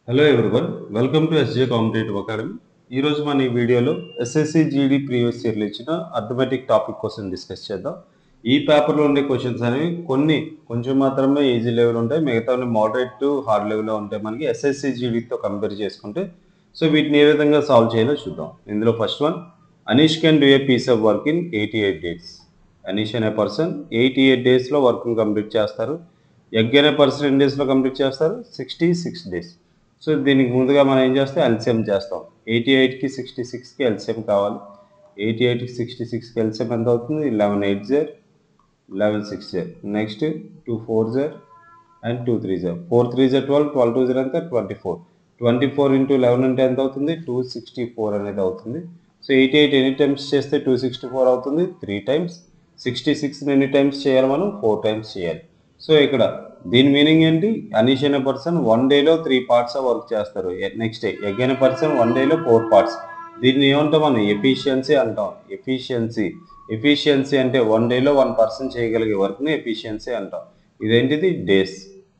Hello everyone welcome to SJ competitive academy ఈరోజు మన ఈ వీడియోలో ఎస్ఎస్సి జీడీ ప్రీవియస్ ఇయర్లో ఇచ్చిన అథమెటిక్ టాపిక్ కోసం డిస్కస్ చేద్దాం ఈ పేపర్లో ఉండే క్వశ్చన్స్ అనేవి కొన్ని కొంచెం మాత్రమే ఈజీ లెవెల్ ఉంటాయి మిగతా మోడరేట్ టు హార్డ్ లెవెల్లో ఉంటాయి మనకి ఎస్ఎస్సి జీడీతో కంపేర్ చేసుకుంటే సో వీటిని ఏ విధంగా సాల్వ్ చేయాలో చూద్దాం ఇందులో first one Anish can do a piece of work in eighty eight days Anish అనే పర్సన్ ఎయిటీ ఎయిట్ డేస్లో వర్క్ని కంప్లీట్ చేస్తారు ఎగ్ అనే పర్సన్ ఎన్ని డేస్లో కంప్లీట్ చేస్తారు సిక్స్టీ సిక్స్ డేస్ సో దీనికి ముందుగా మనం ఏం చేస్తాం ఎల్సిఎం చేస్తాం ఎయిటీ ఎయిట్కి సిక్స్టీ సిక్స్కి ఎల్సిఎం కావాలి ఎయిటీ ఎయిట్కి సిక్స్టీ సిక్స్కి ఎల్సిఎం ఎంత అవుతుంది లెవెన్ ఎయిట్ జర్ లెవెన్ సిక్స్ జర్ నెక్స్ట్ టూ ఫోర్ జర్ అండ్ టూ త్రీ జర్ ఫోర్ త్రీ జర్ ట్వెల్వ్ ట్వెల్వ్ టూ జర్ ఎంత twenty four twenty four into eleven అంటే ఎంత అవుతుంది టూ సిక్స్టీ ఫోర్ అనేది అవుతుంది so eighty eight any times చేస్తే టూ సిక్స్టీ ఫోర్ అవుతుంది త్రీ టైమ్స్ సిక్స్టీ సిక్స్ ఎన్ని టైమ్స్ చేయాలి మనం ఫోర్ టైమ్స్ చేయాలి సో ఇక్కడ దీని మీనింగ్ ఏంటి అనీష్ అనే పర్సన్ వన్ డేలో త్రీ పార్ట్స్ వర్క్ చేస్తారు నెక్స్ట్ డే ఎగ్ అనే పర్సన్ వన్ డేలో ఫోర్ పార్ట్స్ దీన్ని ఏమంటాం మనం ఎఫిషియన్సీ అంటాం ఎఫిషియన్సీ ఎఫిషియన్సీ అంటే వన్ డేలో వన్ పర్సన్ చేయగలిగే వర్క్ని ఎఫిషియన్సీ అంటాం ఇదేంటిది డేస్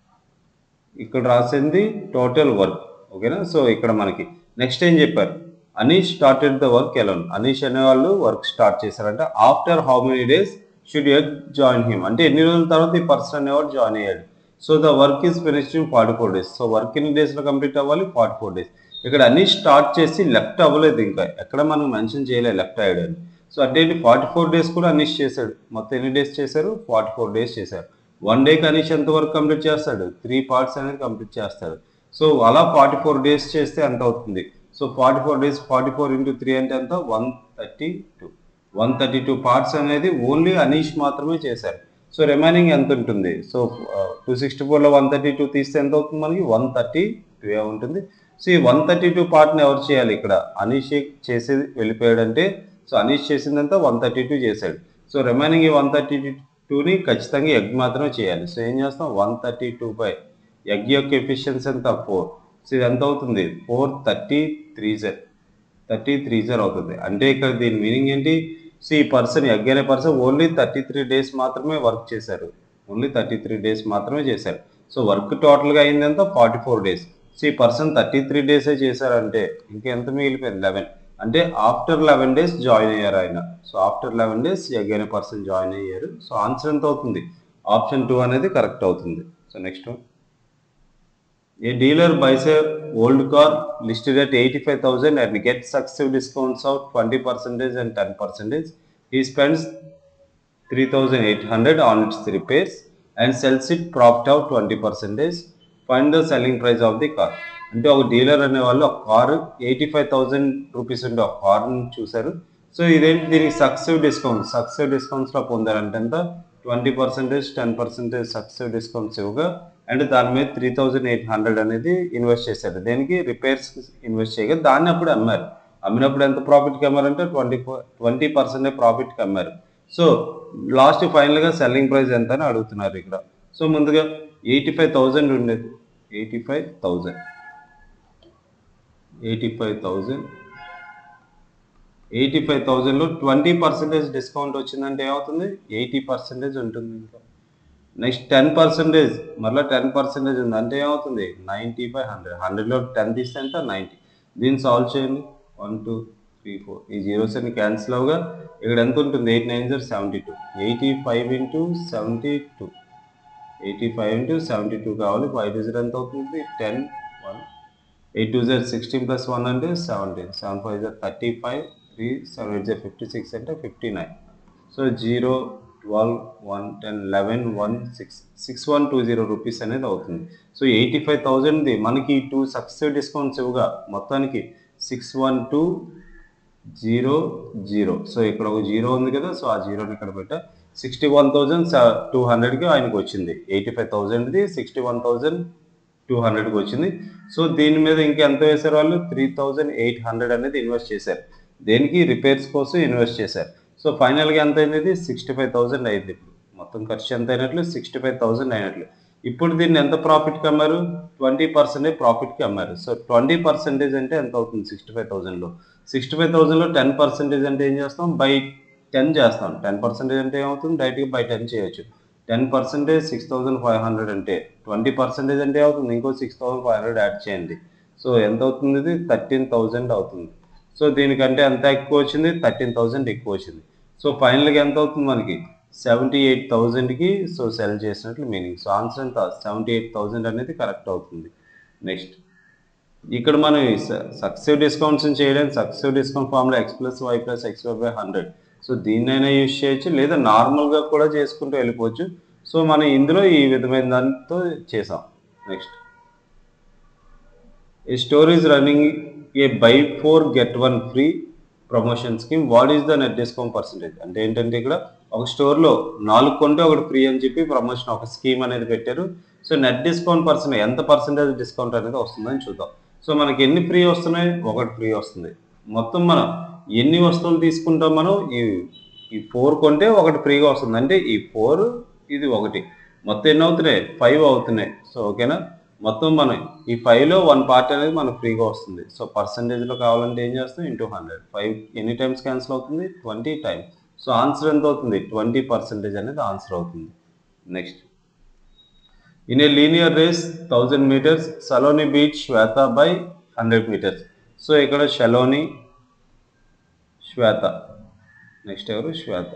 ఇక్కడ రాసింది టోటల్ వర్క్ ఓకేనా సో ఇక్కడ మనకి నెక్స్ట్ ఏం చెప్పారు Anish started the work alone Anish అనే వాళ్ళు వర్క్ స్టార్ట్ చేశారంటే after how many days should యట్ జాయిన్ హిమ్ అంటే ఎన్ని రోజుల తర్వాత ఈ పర్సన్ అనేవాడు జాయిన్ అయ్యాడు so the work is finished in forty four days so work ఎన్ని డేస్లో కంప్లీట్ అవ్వాలి ఫార్టీ ఫోర్ డేస్ ఇక్కడ అన్ని స్టార్ట్ చేసి లెఫ్ట్ అవ్వలేదు ఇంకా ఎక్కడ మనం మెన్షన్ చేయలేదు లెఫ్ట్ అయ్యాడు సో అంటే ఫార్టీ ఫోర్ డేస్ కూడా అనీష్ చేశాడు మొత్తం ఎన్ని డేస్ చేశారు ఫార్టీ ఫోర్ డేస్ చేశారు వన్ డేకి అనీష్ ఎంత వరకు కంప్లీట్ చేస్తాడు త్రీ పార్ట్స్ అనేది కంప్లీట్ చేస్తాడు సో అలా ఫార్టీ ఫోర్ డేస్ చేస్తే ఎంత అవుతుంది so forty four days forty four into three అంటే ఎంత one thirty two one thirty two parts అనేది ఓన్లీ అనీష్ మాత్రమే చేశారు సో రిమైనింగ్ ఎంత ఉంటుంది సో టూ సిక్స్టీ ఫోర్లో వన్ థర్టీ టూ తీస్తే ఎంత అవుతుంది మనకి వన్ థర్టీ టూ ఉంటుంది సో ఈ వన్ థర్టీ టూ పార్ట్ని ఎవరు చేయాలి ఇక్కడ అనీష్ చేసేది వెళ్ళిపోయాడంటే సో అనీష్ చేసిందంతా వన్ థర్టీ టూ చేశాడు సో రిమైనింగ్ ఈ వన్ థర్టీ టూని ఖచ్చితంగా ఎగ్ మాత్రమే చేయాలి సో ఏం చేస్తాం వన్ థర్టీ టూ బై ఎగ్ యొక్క ఎఫిషియన్సీ ఎంత ఫోర్ సో ఇది ఎంత అవుతుంది ఫోర్ థర్టీ త్రీ జర్ థర్టీ త్రీ జర్ అవుతుంది అంటే ఇక్కడ దీని మీనింగ్ ఏంటి సో ఈ పర్సన్ ఎగ్ అనే person only thirty three days మాత్రమే వర్క్ చేశారు ఓన్లీ థర్టీ త్రీ డేస్ మాత్రమే చేశారు సో వర్క్ టోటల్గా అయింది ఎంత ఫార్టీ ఫోర్ డేస్ సో ఈ పర్సన్ థర్టీ త్రీ డేసే చేశారంటే ఇంకెంత మిగిలిపోయింది లెవెన్ అంటే ఆఫ్టర్ లెవెన్ డేస్ జాయిన్ అయ్యారు ఆయన సో ఆఫ్టర్ లెవెన్ డేస్ ఎగ్ అనే పర్సన్ జాయిన్ అయ్యారు సో ఆన్సర్ ఎంత అవుతుంది ఆప్షన్ టూ అనేది కరెక్ట్ అవుతుంది so next one A dealer buys a old car listed at 85,000 and gets successive discounts of 20% and 10%. He spends 3,800 on its repairs and sells it profit of 20%. Find the selling price of the car. అంటే ఒక dealer అనే వాళ్ళు ఒక car eighty five thousand rupees ఉండే ఒక కార్ని చూశారు so ఇదేంటి దీనికి సక్సెసివ్ డిస్కౌంట్ సక్సెసివ్ డిస్కౌంట్స్లో పొందారంటే ఎంత twenty percentage ten percentage successive discounts ఇవ్వగా అండ్ దాని మీద త్రీ థౌజండ్ ఎయిట్ హండ్రెడ్ అనేది ఇన్వెస్ట్ చేశారు దేనికి రిపేర్స్ ఇన్వెస్ట్ చేయగా దాన్ని అప్పుడు అమ్మారు అమ్మినప్పుడు ఎంత ప్రాఫిట్కి అమ్మారంటే ట్వంటీ ట్వంటీ పర్సెంటే ప్రాఫిట్కి అమ్మారు సో లాస్ట్ ఫైనల్గా సెల్లింగ్ ప్రైస్ ఎంత అని అడుగుతున్నారు ఇక్కడ సో ముందుగా ఎయిటీ ఫైవ్ థౌజండ్ ఉండేది eighty five thousand eighty five thousand eighty five థౌజండ్లో ట్వంటీ పర్సెంటేజ్ డిస్కౌంట్ వచ్చిందంటే ఏమవుతుంది ఎయిటీ పర్సెంటేజ్ ఉంటుంది ఇంకా నెక్స్ట్ టెన్ పర్సెంటేజ్ మళ్ళీ టెన్ పర్సెంటేజ్ ఉంది అంటే ఏమవుతుంది నైంటీ బై హండ్రెడ్ హండ్రెడ్లో టెన్ తీస్తే ఎంత నైంటీ దీన్ని సాల్వ్ చేయండి వన్ టూ త్రీ ఫోర్ ఈ జీరోస్ అన్ని క్యాన్సిల్ అవగా ఇక్కడ ఎంత ఉంటుంది eight nine zero seventy two eighty five into seventy two eighty five into seventy two కావాలి ఫైవ్ టూ జీరో ఎంత అవుతుంది ten one eight two zero sixteen plus one అంటే seventeen seven five zero thirty five three seven eight zero fifty six అంటే fifty nine so zero twelve one ten eleven one six six one two zero rupees అనేది అవుతుంది so eighty five థౌజండ్ది మనకి two successive discounts ఇవ్వగా మొత్తానికి six one two zero zero so ఇక్కడ ఒక zero ఉంది కదా సో ఆ జీరోని ఇక్కడ పెట్టా సిక్స్టీ వన్ థౌజండ్ టూ హండ్రెడ్కి ఆయనకు వచ్చింది ఎయిటీ ఫైవ్ థౌజండ్ది సిక్స్టీ వన్ థౌజండ్ టూ హండ్రెడ్కి వచ్చింది సో దీని మీద ఇంకెంత వేశారు వాళ్ళు త్రీ థౌజండ్ ఎయిట్ హండ్రెడ్ అనేది ఇన్వెస్ట్ చేశారు దేనికి రిపేర్స్ కోసం ఇన్వెస్ట్ చేశారు సో ఫైనల్గా ఎంత అయింది సిక్స్టీ ఫైవ్ థౌజండ్ అయింది ఇప్పుడు మొత్తం ఖర్చు ఎంత అయినట్లు సిక్స్టీ ఫైవ్ థౌజండ్ అయినట్లు ఇప్పుడు దీన్ని ఎంత ప్రాఫిట్కి అమ్మారు ట్వంటీ పర్సెంటేజ్ ప్రాఫిట్కి అమ్మారు సో ట్వంటీ పర్సెంటేజ్ అంటే ఎంత అవుతుంది సిక్స్టీ ఫైవ్ థౌజండ్లో సిక్స్టీ ఫైవ్ థౌజండ్లో టెన్ పర్సెంటేజ్ అంటే ఏం చేస్తాం బై టెన్ చేస్తాం టెన్ పర్సెంటేజ్ అంటే ఏమవుతుంది డైరెక్ట్గా బై టెన్ చేయొచ్చు ten percentage six thousand five hundred అంటే ట్వంటీ పర్సెంటేజ్ అంటే అవుతుంది ఇంకో six thousand five hundred add చేయండి సో ఎంత అవుతుంది ఇది థర్టీన్ థౌజండ్ అవుతుంది సో దీనికంటే ఎంత ఎక్కువ వచ్చింది థర్టీన్ థౌజండ్ ఎక్కువ వచ్చింది సో ఫైనల్గా ఎంత అవుతుంది మనకి సెవెంటీ ఎయిట్ థౌజండ్కి సో సెల్ చేసినట్లు మీనింగ్ సో ఆన్సర్ ఎంత సెవెంటీ ఎయిట్ థౌజండ్ అనేది కరెక్ట్ అవుతుంది నెక్స్ట్ ఇక్కడ మనం సక్సెసివ్ డిస్కౌంట్స్ చేయడానికి successive discount formula x plus why plus X why by hundred so దీన్నైనా యూజ్ చేయొచ్చు లేదా నార్మల్గా కూడా చేసుకుంటూ వెళ్ళిపోవచ్చు సో మనం ఇందులో ఈ విధమైన దానితో చేసాం next a store is running a buy four get one free promotion scheme what is the net discount percentage అంటే ఏంటంటే ఇక్కడ ఒక స్టోర్లో నాలుగు కొంటే ఒకటి ఫ్రీ అని చెప్పి ప్రమోషన్ ఒక స్కీమ్ అనేది పెట్టారు సో నెట్ డిస్కౌంట్ పర్సెంట్ ఎంత పర్సెంటేజ్ డిస్కౌంట్ అనేది వస్తుందని చూద్దాం సో మనకి ఎన్ని ఫ్రీ వస్తున్నాయి ఒకటి ఫ్రీ వస్తుంది మొత్తం మనం ఎన్ని వస్తువులు తీసుకుంటాం మనం ఈ ఈ ఫోర్ కొంటే ఒకటి ఫ్రీగా వస్తుంది అంటే ఈ ఫోర్ ఇది ఒకటి మొత్తం ఎన్ని అవుతున్నాయి ఫైవ్ అవుతున్నాయి సో ఓకేనా మొత్తం మనం ఈ ఫైవ్లో వన్ పార్ట్ అనేది మనకు ఫ్రీగా వస్తుంది సో పర్సంటేజ్లో కావాలంటే ఏం చేస్తాం ఇంటూ హండ్రెడ్ ఫైవ్ ఎన్ని టైమ్స్ క్యాన్సిల్ అవుతుంది ట్వంటీ టైమ్స్ సో ఆన్సర్ ఎంత అవుతుంది ట్వంటీ పర్సెంటేజ్ అనేది ఆన్సర్ అవుతుంది next in a linear race thousand meters Saloni beats Shweta by hundred meters so ఇక్కడ షలోని శ్వేత నెక్స్ట్ ఎవరు శ్వేత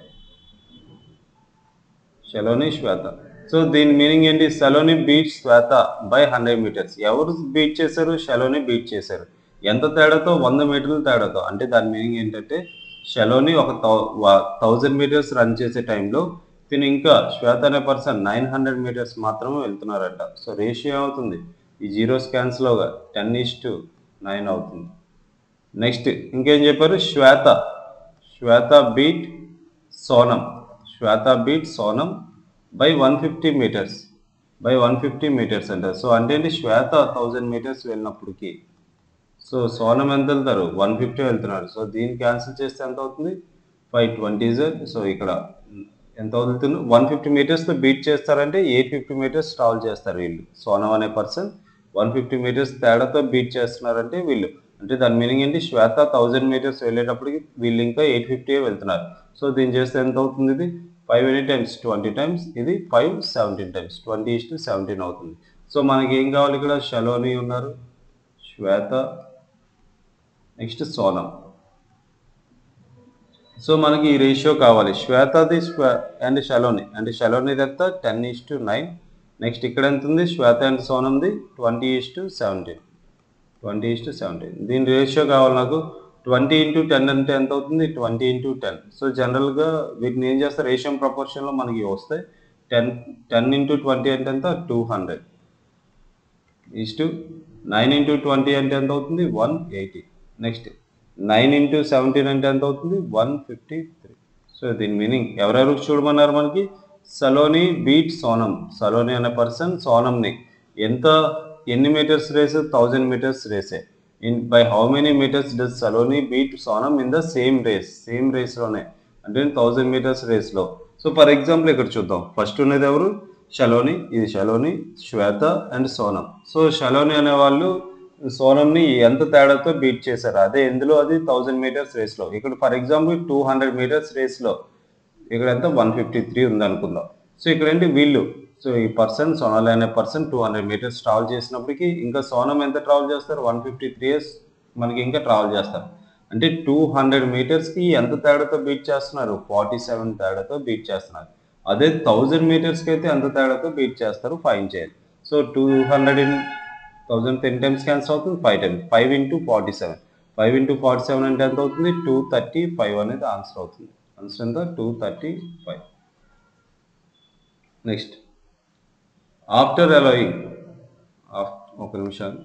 షలోని శ్వేత సో దీని మీనింగ్ ఏంటి Saloni beat Shweta by hundred metres ఎవరు బీట్ చేశారు షలోని బీట్ చేశారు ఎంత తేడాతో వంద మీటర్ల తేడాతో అంటే దాని మీనింగ్ ఏంటంటే షలోని ఒక థౌజండ్ మీటర్స్ రన్ చేసే టైంలో తిని ఇంకా శ్వేత అనే పర్సన్ నైన్ హండ్రెడ్ మీటర్స్ మాత్రమే వెళ్తున్నారంట సో రేషియో అవుతుంది ఈ జీరోస్ క్యాన్సిల్గా టెన్ ఈస్ టు నైన్ అవుతుంది నెక్స్ట్ ఇంకేం చెప్పారు Shweta Shweta beat Sonam Shweta beat Sonam by one fifty metres by one fifty metres అంటారు సో అంటే ఏంటి శ్వేత థౌజండ్ మీటర్స్ వెళ్ళినప్పటికి సో సోనం ఎంత వెళ్తారు వన్ ఫిఫ్టీ వెళ్తున్నారు సో దీన్ని క్యాన్సిల్ చేస్తే ఎంత అవుతుంది ఫైవ్ ట్వంటీ సో ఇక్కడ ఎంత అవుతుంది వన్ ఫిఫ్టీ మీటర్స్తో బీట్ చేస్తారంటే ఎయిట్ ఫిఫ్టీ మీటర్స్ ట్రావెల్ చేస్తారు వీళ్ళు సోనం అనే పర్సన్ వన్ ఫిఫ్టీ మీటర్స్ తేడాతో బీట్ చేస్తున్నారంటే వీళ్ళు అంటే దాని మీనింగ్ ఏంటి శ్వేత థౌజండ్ మీటర్స్ వెళ్ళేటప్పటికి వీళ్ళు ఇంకా ఎయిట్ ఫిఫ్టీ వెళ్తున్నారు సో దీన్ని చేస్తే ఎంత అవుతుంది ఇది five any times twenty times ఇది five seventeen times twenty is to seventeen అవుతుంది సో మనకి ఏం కావాలి ఇక్కడ షలోని ఉన్నారు శ్వేత నెక్స్ట్ సోనం సో మనకి ఈ రేషియో కావాలి శ్వేతది శ్వే అండ్ షలోని అంటే షలోని ఎంత ten is to nine next ఇక్కడ ఎంత ఉంది శ్వేత అండ్ సోనంది twenty is to seventeen twenty is to seventeen దీని రేషియో కావాలి నాకు ట్వంటీ ఇంటూ టెన్ అంటే ఎంత అవుతుంది ట్వంటీ ఇంటూ టెన్ సో జనరల్గా వీటిని ఏం చేస్తారు రేషియో ప్రపోర్షన్లో మనకి వస్తాయి టెన్ టెన్ ఇంటూ ట్వంటీ అంటే ఎంత two hundred is to nine into twenty అంటే ఎంత అవుతుంది one eighty next nine into seventeen అంటే ఎంత అవుతుంది వన్ ఫిఫ్టీ త్రీ సో దీని మీనింగ్ ఎవరెవరు చూడమన్నారు మనకి సలోని బీట్ సోనం సలోని అనే పర్సన్ సోనంని ఎంత ఎన్ని మీటర్స్ రేస్ థౌజండ్ మీటర్స్ రేసే in by how many metres does Saloni beat Sonam in the same race same రేస్లోనే అంటే థౌజండ్ మీటర్స్ రేస్లో సో ఫర్ ఎగ్జాంపుల్ ఇక్కడ చూద్దాం ఫస్ట్ ఉన్నది ఎవరు షలోని ఇది షలోని శ్వేత అండ్ సోనం సో షలోని అనే వాళ్ళు సోనంని ఎంత తేడాతో బీట్ చేశారు అదే ఎందులో అది థౌజండ్ మీటర్స్ రేస్లో ఇక్కడ for example two hundred metres రేస్లో ఇక్కడ ఎంత వన్ ఫిఫ్టీ త్రీ ఉంది అనుకుందాం సో ఇక్కడ ఏంటి వీళ్ళు సో ఈ పర్సన్ సోనాలి అనే person two hundred metres travel చేసినప్పటికీ ఇంకా సోనం ఎంత ట్రావెల్ చేస్తారు వన్ ఫిఫ్టీ త్రీ ఇయర్స్ మనకి ఇంకా ట్రావెల్ చేస్తారు అంటే టూ హండ్రెడ్ మీటర్స్కి ఎంత తేడాతో బీట్ చేస్తున్నారు ఫార్టీ సెవెన్ తేడాతో బీట్ చేస్తున్నారు అదే థౌజండ్ మీటర్స్కి అయితే ఎంత తేడాతో బీట్ చేస్తారు ఫైన్ చేయాలి so two hundred in thousand ten times cancel అవుతుంది five times five into forty seven five into forty seven అంటే ఎంత అవుతుంది టూ థర్టీ ఫైవ్ అనేది ఆన్సర్ అవుతుంది ఆన్సర్ ఎంత two thirty five next after allowing ఒక నిమిషం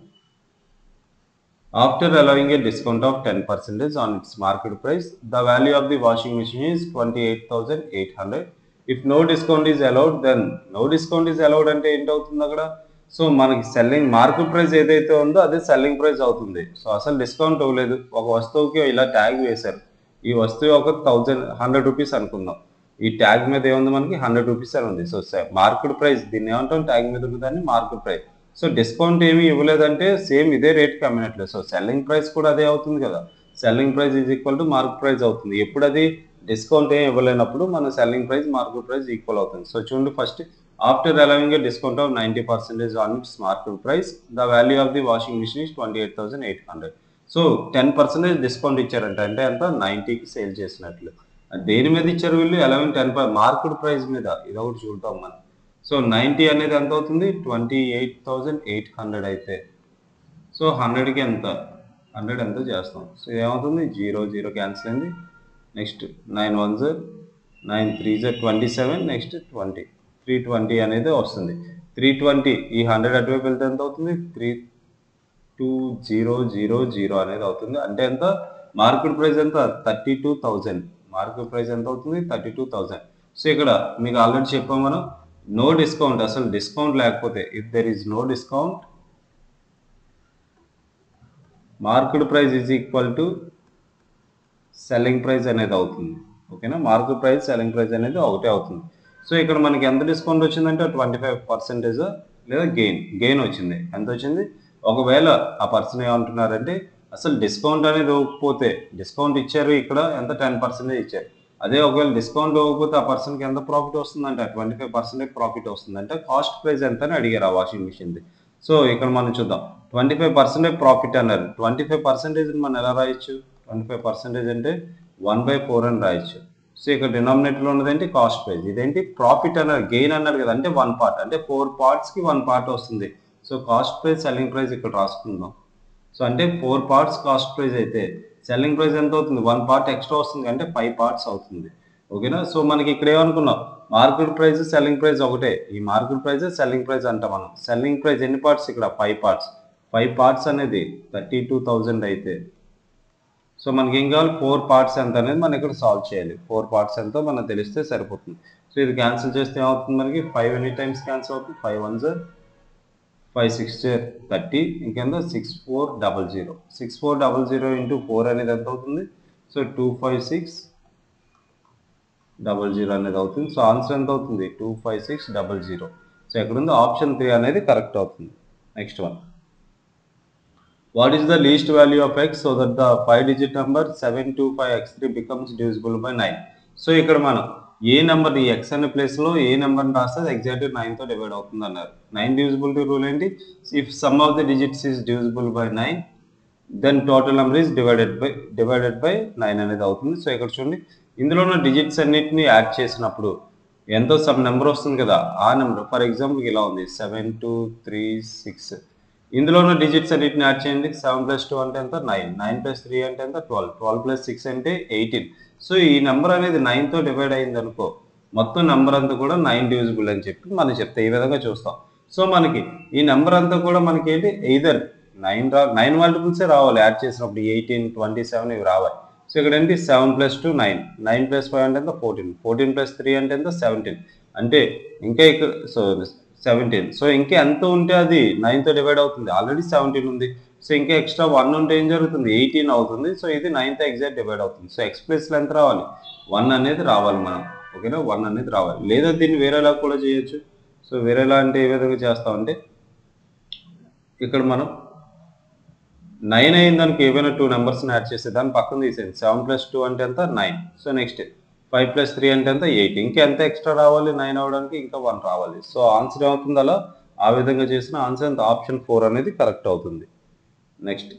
after allowing a discount of 10% on its market price, the value of the washing machine is 28,800. If no discount is allowed, then no discount is allowed అంటే ఏంటి అవుతుంది అక్కడ so మనకి selling market price ఏదైతే ఉందో అదే సెల్లింగ్ ప్రైస్ అవుతుంది సో అసలు డిస్కౌంట్ ఇవ్వలేదు ఒక వస్తువుకి ఇలా ట్యాగ్ వేశారు ఈ వస్తువు ఒక థౌజండ్ హండ్రెడ్ రూపీస్ అనుకుందాం ఈ ట్యాగ్ మీద ఏముంది మనకి హండ్రెడ్ రూపీస్ అని ఉంది సో మార్కెట్ ప్రైస్ దీన్ని ఏమంటాం ట్యాగ్ మీద ఉన్నదాన్ని మార్కెట్ ప్రైస్ సో డిస్కౌంట్ ఏమీ ఇవ్వలేదంటే సేమ్ ఇదే రేట్కి అమ్మినట్లేదు సో సెల్లింగ్ ప్రైస్ కూడా అదే అవుతుంది కదా selling price is equal to market price అవుతుంది ఎప్పుడు అది డిస్కౌంట్ ఏం ఇవ్వలేనప్పుడు మన selling price market price equal అవుతుంది సో చూడండి first after allowing a discount of ninety percentage on its market price the value of the washing machine is twenty eight thousand eight hundred so ten percentage discount ఇచ్చారంట అంటే ఎంత నైంటీకి sale చేసినట్లు దేని మీద ఇచ్చారు వీళ్ళు ఎలెవెన్ టెన్ మార్కెట్ ప్రైస్ మీద ఇది ఒకటి చూద్దాం మనం సో నైంటీ అనేది ఎంత అవుతుంది twenty eight thousand eight hundred అయితే సో హండ్రెడ్కి ఎంత హండ్రెడ్ ఎంత చేస్తాం సో ఏమవుతుంది జీరో జీరో క్యాన్సిల్ అయింది నెక్స్ట్ నైన్ వన్ జర్ నైన్ త్రీ జర్ twenty seven next twenty three twenty అనేది వస్తుంది త్రీ ట్వంటీ ఈ హండ్రెడ్ అటువైపు వెళ్తే ఎంత అవుతుంది three two zero zero zero అనేది అవుతుంది అంటే ఎంత మార్కెట్ ప్రైస్ ఎంత thirty two thousand market price ఎంత అవుతుంది థర్టీ టూ థౌజండ్ సో ఇక్కడ మీకు ఆల్రెడీ చెప్పాం మనం నో డిస్కౌంట్ అసలు డిస్కౌంట్ లేకపోతే if there is no discount market price is equal to selling price అనేది అవుతుంది ఓకేనా మార్కెట్ ప్రైస్ సెల్లింగ్ ప్రైస్ అనేది ఒకటే అవుతుంది సో ఇక్కడ మనకి ఎంత డిస్కౌంట్ వచ్చిందంటే ట్వంటీ ఫైవ్ పర్సెంటేజ్ లేదా గెయిన్ గెయిన్ వచ్చింది ఎంత వచ్చింది ఒకవేళ ఆ పర్సన్ ఏమంటున్నారంటే అసలు డిస్కౌంట్ అనేది ఇవ్వకపోతే డిస్కౌంట్ ఇచ్చారు ఇక్కడ ఎంత టెన్ పర్సెంటేజ్ ఇచ్చారు అదే ఒకవేళ డిస్కౌంట్ ఇవ్వకపోతే ఆ పర్సన్కి ఎంత ప్రాఫిట్ వస్తుందంటే ట్వంటీ ఫైవ్ పర్సెంటేజ్ ప్రాఫిట్ వస్తుందంటే కాస్ట్ ప్రైస్ ఎంత అని అడిగారు ఆ వాషింగ్ మిషన్ది సో ఇక్కడ మనం చూద్దాం ట్వంటీ ఫైవ్ పర్సెంటేజ్ ప్రాఫిట్ అన్నారు ట్వంటీ ఫైవ్ పర్సెంటేజ్ మనం ఎలా రాయొచ్చు ట్వంటీ ఫైవ్ పర్సెంటేజ్ అంటే వన్ బై ఫోర్ అని రాయొచ్చు సో ఇక్కడ డినామినేటర్లో ఉన్నదేంటి కాస్ట్ ప్రైస్ ఇదేంటి ప్రాఫిట్ అన్నారు గెయిన్ అన్నారు కదా అంటే వన్ పార్ట్ అంటే ఫోర్ పార్ట్స్కి వన్ పార్ట్ వస్తుంది so cost price selling price ఇక్కడ రాసుకుందాం సో అంటే ఫోర్ పార్ట్స్ కాస్ట్ ప్రైస్ అయితే సెల్లింగ్ ప్రైస్ ఎంత అవుతుంది వన్ పార్ట్ ఎక్స్ట్రా వస్తుంది అంటే ఫైవ్ పార్ట్స్ అవుతుంది ఓకేనా సో మనకి ఇక్కడ ఏమనుకున్నాం మార్కెట్ ప్రైస్ సెల్లింగ్ ప్రైస్ ఒకటే ఈ మార్కెట్ ప్రైస్ సెల్లింగ్ ప్రైస్ అంటాం మనం సెల్లింగ్ ప్రైస్ ఎన్ని పార్ట్స్ ఇక్కడ ఫైవ్ పార్ట్స్ ఫైవ్ పార్ట్స్ అనేది థర్టీ టూ థౌజండ్ అయితే సో మనకి ఏం కావాలి ఫోర్ పార్ట్స్ ఎంత అనేది మనం ఇక్కడ సాల్వ్ చేయాలి ఫోర్ పార్ట్స్ ఎంతో మనకు తెలిస్తే సరిపోతుంది సో ఇది క్యాన్సిల్ చేస్తే ఏమవుతుంది మనకి ఫైవ్ ఎనీ టైమ్స్ క్యాన్సిల్ అవుతుంది ఫైవ్ వన్ జర్ ఫైవ్ సిక్స్ థర్టీ ఇంకెంత six four double zero six four double zero into four అనేది ఎంత అవుతుంది so two five six double zero అనేది అవుతుంది సో ఆన్సర్ ఎంత అవుతుంది two five six double zero so ఎక్కడుంది ఆప్షన్ త్రీ అనేది కరెక్ట్ అవుతుంది next one what is the least value of x so that the five digit number seven two five x three becomes divisible by nine so ఇక్కడ మనం ఏ number ఈ X అనే ప్లేస్లో ఏ నెంబర్ని రాస్తే ఎగ్జాక్ట్ నైన్తో డివైడ్ అవుతుంది అన్నారు నైన్ డివిజిబిలిటీ రూల్ ఏంటి if sum of the digits is divisible by nine then total number is divided by divided by nine అనేది అవుతుంది సో ఇక్కడ చూడండి ఇందులో ఉన్న డిజిట్స్ అన్నిటిని యాడ్ చేసినప్పుడు ఎంతో సమ్ నెంబర్ వస్తుంది కదా ఆ నెంబర్ ఫర్ ఎగ్జాంపుల్ ఇలా ఉంది సెవెన్ టూ త్రీ సిక్స్ ఇందులో ఉన్న డిజిట్స్ అన్నిటిని యాడ్ చేయండి సెవెన్ ప్లస్ టూ అంటే ఎంత నైన్ నైన్ ప్లస్ త్రీ అంటే ఎంత ట్వెల్వ్ ట్వెల్వ్ ప్లస్ సిక్స్ అంటే ఎయిటీన్ సో ఈ నెంబర్ అనేది నైన్తో డివైడ్ అయింది అనుకో మొత్తం నెంబర్ అంతా కూడా నైన్ డివిజిబుల్ అని చెప్పి మనం చెప్తే ఈ విధంగా చూస్తాం సో మనకి ఈ నెంబర్ అంతా కూడా మనకి ఏంటి ఎయిదర్ నైన్ రా నైన్ మల్టిపుల్సే రావాలి యాడ్ చేసినప్పుడు ఎయిటీన్ ట్వంటీ సెవెన్ ఇవి రావాలి సో ఇక్కడ ఏంటి seven plus two nine nine plus five అంటే ఎంత ఫోర్టీన్ ఫోర్టీన్ ప్లస్ త్రీ అంటే ఎంత సెవెంటీన్ అంటే ఇంకా ఇక్కడ సో సెవెంటీన్ సో ఇంకా ఎంత ఉంటే అది నైన్తో డివైడ్ అవుతుంది ఆల్రెడీ సెవెంటీన్ ఉంది సో ఇంకా ఎక్స్ట్రా వన్ ఉంటే ఏం జరుగుతుంది ఎయిటీన్ అవుతుంది సో ఇది నైన్త్ ఎగ్జాక్ట్ డివైడ్ అవుతుంది సో ఎక్స్ ప్లస్లో ఎంత రావాలి వన్ అనేది రావాలి మనం ఓకేనా వన్ అనేది రావాలి లేదా దీన్ని వేరేలా కూడా చేయొచ్చు సో వేరేలా అంటే ఏ విధంగా చేస్తామంటే ఇక్కడ మనం నైన్ అయిన దానికి ఏవైనా టూ నెంబర్స్ని యాడ్ చేస్తే దాని పక్కన తీసేయండి సెవెన్ ప్లస్ టూ అంటే ఎంత nine so next five plus three అంటే ఎంత ఎయిట్ ఇంకా ఎంత ఎక్స్ట్రా రావాలి నైన్ అవడానికి ఇంకా వన్ రావాలి సో ఆన్సర్ ఏమవుతుంది అలా ఆ విధంగా చేసిన ఆన్సర్ ఎంత ఆప్షన్ ఫోర్ అనేది కరెక్ట్ అవుతుంది next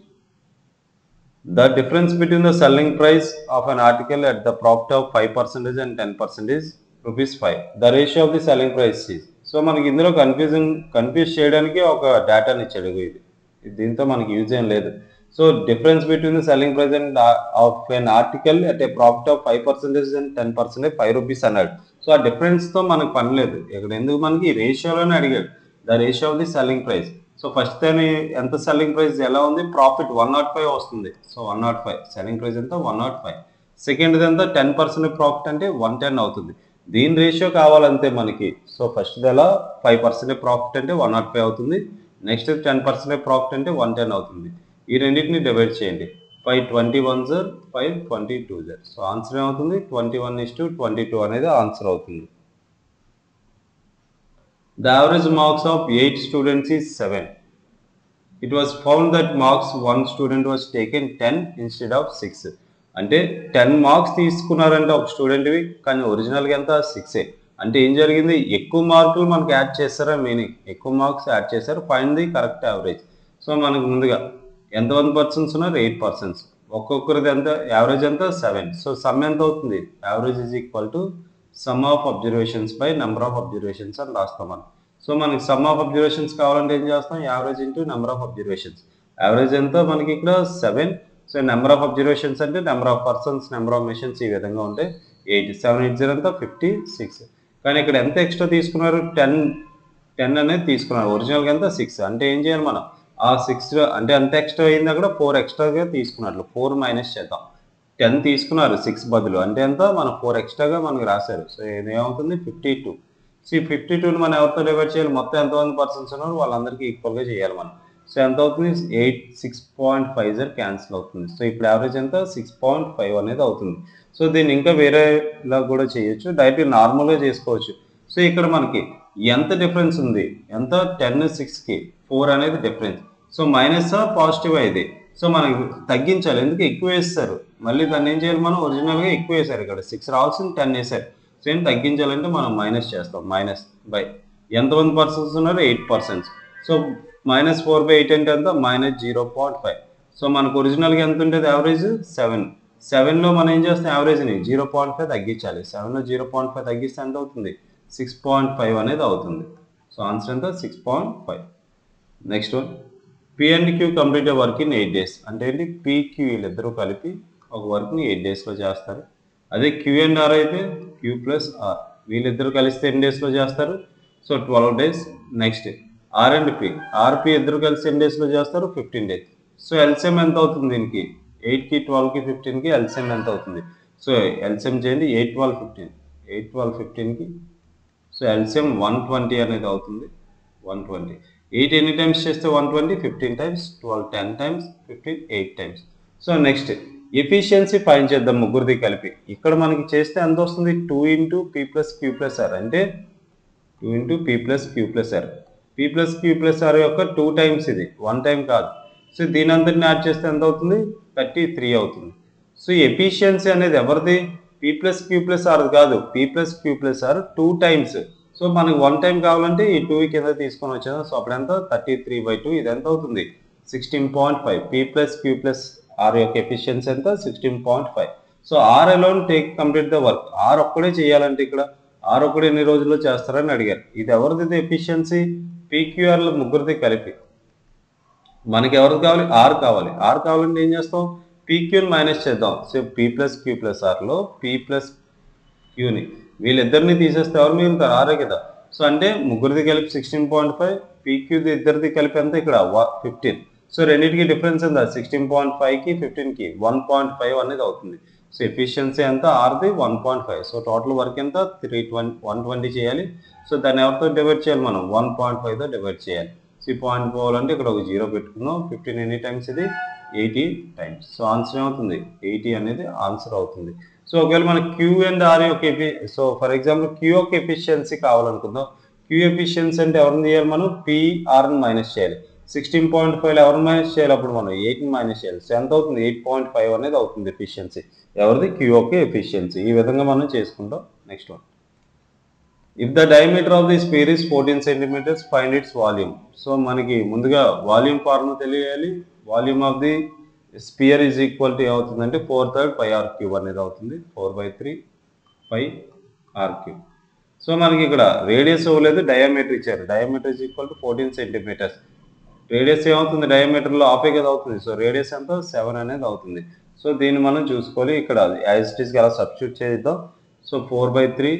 the difference between the selling price of an article at the profit of five percentage and ten percentage rupees five the ratio of the selling price is so మనకి ఇందులో confusing confuse చేయడానికి ఒక డేటాని ఇచ్చాడు ఇది దీంతో మనకి use ఏం లేదు so difference between the selling price and of an article at a profit of five percentage and ten percentage five rupees అన్నాడు సో ఆ డిఫరెన్స్ తో మనకు పని లేదు ఇక్కడ ఎందుకు మనకి రేషియోలోనే అడిగాడు the ratio of the selling price so first time ఎంత సెల్లింగ్ ప్రైస్ ఎలా ఉంది ప్రాఫిట్ వన్ నాట్ ఫైవ్ వస్తుంది so one naught five selling price ఎంత వన్ నాట్ ఫైవ్ సెకండ్ ఎంత టెన్ పర్సెంట్ ప్రాఫిట్ అంటే వన్ టెన్ అవుతుంది దీని రేషియో కావాలంతే మనకి సో ఫస్ట్ ఎలా ఫైవ్ పర్సెంట్ ప్రాఫిట్ అంటే వన్ నాట్ ఫైవ్ అవుతుంది నెక్స్ట్ టెన్ పర్సెంట్ ప్రాఫిట్ అంటే వన్ టెన్ అవుతుంది ఈ రెండింటిని డివైడ్ చేయండి ఫైవ్ ట్వంటీ వన్ జర్ ఫైవ్ ట్వంటీ టూ జర్ సో ఆన్సర్ ఏమవుతుంది twenty one is to twenty two అనేది ఆన్సర్ అవుతుంది The average marks of 8 students is 7. It was found that marks one student was taken 10 instead of 6. అంటే ten marks తీసుకున్నారంటే ఒక స్టూడెంట్వి కానీ ఒరిజినల్గా ఎంత సిక్సే అంటే ఏం జరిగింది ఎక్కువ మార్కులు మనకి యాడ్ చేస్తారా మీనింగ్ ఎక్కువ మార్క్స్ యాడ్ చేశారు find the correct average so మనకు ముందుగా ఎంతమంది పర్సన్స్ ఉన్నారు ఎయిట్ పర్సన్స్ ఒక్కొక్కరిది ఎంత యావరేజ్ ఎంత సెవెన్ సో సమ్ ఎంత అవుతుంది average is equal to sum of observations by number of observations అని రాస్తాం మనం సో మనకి సమ్ ఆఫ్ అబ్జర్వేషన్స్ కావాలంటే ఏం చేస్తాం average into number of observations average ఎంత మనకి ఇక్కడ seven so number of observations అంటే number of persons number of machines ఈ విధంగా ఉంటాయి ఎయిట్ సెవెన్ ఎయిట్ జీరో అంతా ఫిఫ్టీ సిక్స్ కానీ ఇక్కడ ఎంత ఎక్స్ట్రా తీసుకున్నారు టెన్ టెన్ అనేది తీసుకున్నారు ఒరిజినల్గా ఎంత సిక్స్ అంటే ఏం చేయాలి మనం ఆ సిక్స్ అంటే ఎంత ఎక్స్ట్రా అయింది అక్కడ ఫోర్ ఎక్స్ట్రాగా తీసుకున్నట్లు ఫోర్ మైనస్ చేద్దాం టెన్ తీసుకున్నారు సిక్స్ బదులు అంటే ఎంత మనం ఫోర్ ఎక్స్ట్రాగా మనకి రాశారు సో ఇది ఏమవుతుంది ఫిఫ్టీ టూ సో ఈ ఫిఫ్టీ టూని మనం ఎవరితో డివైడ్ చేయాలి మొత్తం ఎంతమంది పర్సన్స్ ఉన్నారు వాళ్ళందరికీ ఈక్వల్గా చేయాలి మనం సో ఎంత అవుతుంది ఎయిట్ సిక్స్ పాయింట్ ఫైవ్ జర్ క్యాన్సిల్ అవుతుంది సో ఇప్పుడు యావరేజ్ ఎంత సిక్స్ పాయింట్ ఫైవ్ అనేది అవుతుంది సో దీన్ని ఇంకా వేరేలా కూడా చేయొచ్చు డైరెక్ట్ నార్మల్గా చేసుకోవచ్చు సో ఇక్కడ మనకి ఎంత డిఫరెన్స్ ఉంది ఎంత టెన్ సిక్స్కి ఫోర్ అనేది డిఫరెన్స్ సో మైనస్ పాజిటివ్ ఇది సో మనకి తగ్గించాలి ఎందుకు ఎక్కువ వేస్తారు మళ్ళీ దాన్ని ఏం చేయాలి మనం ఒరిజినల్గా ఎక్కువ వేసారు ఇక్కడ సిక్స్ రావాల్సింది టెన్ వేసారు సో ఏం తగ్గించాలంటే మనం మైనస్ చేస్తాం మైనస్ బై ఎంతమంది పర్సన్స్ ఉన్నారు eight persons so minus four by eight అంటే ఎంత minus zero point five so మనకు ఒరిజినల్గా ఎంత ఉంటుంది యావరేజ్ సెవెన్ సెవెన్లో మనం ఏం చేస్తాం యావరేజ్ని జీరో పాయింట్ ఫైవ్ తగ్గించాలి సెవెన్లో జీరో పాయింట్ ఫైవ్ తగ్గిస్తే ఎంత అవుతుంది సిక్స్ పాయింట్ ఫైవ్ అనేది అవుతుంది సో ఆన్సర్ ఎంత six point five next one P and Q complete work in eight days అంటే ఏంటి పీక్యూ వీళ్ళిద్దరూ కలిపి ఒక వర్క్ని ఎయిట్ డేస్లో చేస్తారు అదే క్యూ అండ్ ఆర్ అయితే క్యూ ప్లస్ ఆర్ వీళ్ళిద్దరూ కలిస్తే ఎన్ని డేస్లో చేస్తారు so twelve days next R and P RP ఇద్దరు కలిసి ఎన్ని డేస్లో చేస్తారు ఫిఫ్టీన్ డేస్ సో ఎల్సిఎం ఎంత అవుతుంది దీనికి ఎయిట్కి ట్వెల్వ్కి ఫిఫ్టీన్కి ఎల్సిఎం ఎంత అవుతుంది సో ఎల్సిఎం చేయండి eight twelve fifteen eight twelve ఫిఫ్టీన్కి సో ఎల్సిఎం వన్ ట్వంటీ అనేది అవుతుంది వన్ ట్వంటీ ఎయిట్ ఎన్ని టైమ్స్ చేస్తే one twenty fifteen times twelve ten times fifteen eight times so next efficiency find చేద్దాం ముగ్గురిది కలిపి ఇక్కడ మనకి చేస్తే ఎంత వస్తుంది two into P plus Q plus R అంటే two into P plus Q plus R P plus Q plus R యొక్క టూ టైమ్స్ ఇది వన్ టైం కాదు సో దీని అంతటిని యాడ్ చేస్తే ఎంత అవుతుంది థర్టీ త్రీ అవుతుంది సో ఎఫిషియన్సీ అనేది ఎవరిది P plus Q plus R కాదు P plus Q plus R two times so మనకి వన్ టైం కావాలంటే ఈ టూ కింద తీసుకొని వచ్చాను సో అప్పుడు ఎంత థర్టీ త్రీ బై టూ ఇది ఎంత అవుతుంది sixteen point five P plus Q plus R యొక్క ఎఫిషియన్సీ ఎంత sixteen point five so R alone take complete the work R ఒక్కడే చేయాలంటే ఇక్కడ ఆర్ ఒక్కడే ఎన్ని రోజుల్లో చేస్తారని అడిగారు ఇది ఎవరిది ఎఫిషియన్సీ పీక్యూఆర్ల ముగ్గురిది కలిపి మనకి ఎవరిది కావాలి ఆర్ కావాలి ఆర్ కావాలంటే ఏం చేస్తాం పీక్యూని మైనస్ చేద్దాం so P plus Q plus ఆర్లో పీ ప్లస్ క్యూని వీళ్ళిద్దరిని తీసేస్తే ఎవరు మిగులుతారు ఆరే కదా సో అంటే ముగ్గురిది కలిపి సిక్స్టీన్ పాయింట్ ఫైవ్ పీక్యూది ఇద్దరిది కలిపి ఎంత ఇక్కడ ఫిఫ్టీన్ సో రెండింటికి డిఫరెన్స్ ఎంత సిక్స్టీన్ పాయింట్ ఫైవ్కి ఫిఫ్టీన్కి వన్ పాయింట్ ఫైవ్ అనేది అవుతుంది సో ఎఫిషియన్సీ ఎంత ఆర్ది one point five so total work ఎంత త్రీ ట్వంటీ వన్ ట్వంటీ చేయాలి సో దాన్ని ఎవరితో డివైడ్ చేయాలి మనం వన్ పాయింట్ ఫైవ్తో డివైడ్ చేయాలి సి పాయింట్ పోవాలంటే ఇక్కడ ఒక జీరో పెట్టుకుందాం ఫిఫ్టీన్ ఎన్ని టైమ్స్ ఇది ఎయిటీ టైమ్స్ సో ఆన్సర్ ఏమవుతుంది ఎయిటీ అనేది ఆన్సర్ అవుతుంది సో ఒకవేళ మన క్యూ అండ్ ఆర్ యొక్క ఎఫి సో ఫర్ ఎగ్జాంపుల్ క్యూ యొక్క ఎఫిషియన్సీ కావాలనుకుందాం క్యూ ఎఫిషియన్సీ అంటే ఎవరిని చేయాలి మనం పిఆర్ని మైనస్ చేయాలి సిక్స్టీన్ పాయింట్ ఫైవ్ ఎవరిని మైనస్ చేయాలి అప్పుడు మనం ఎయిట్ని మైనస్ చేయాలి సో ఎంత అవుతుంది ఎయిట్ పాయింట్ ఫైవ్ అనేది అవుతుంది ఎఫిషియన్సీ ఎవరిది క్యూ యొక్క ఎఫిషియన్సీ ఈ విధంగా మనం చేసుకుంటాం next one if the diameter of the sphere is fourteen centimetres find its volume so మనకి ముందుగా వాల్యూమ్ ఫార్ములా తెలియాలి volume of the sphere is equal to ఏమవుతుందంటే four third pi R cube అనేది అవుతుంది four by three pi R cube so మనకి ఇక్కడ radius ఇవ్వలేదు diameter ఇచ్చారు diameter is equal to fourteen centimetres radius ఏమవుతుంది డయామీటర్లో ఆఫే కదా అవుతుంది సో రేడియస్ ఎంత సెవెన్ అనేది అవుతుంది సో దీన్ని మనం చూసుకోవాలి ఇక్కడ యాజ్ ఇట్ ఈస్గా అలా సబ్స్టిట్యూట్ చేద్దాం so four by three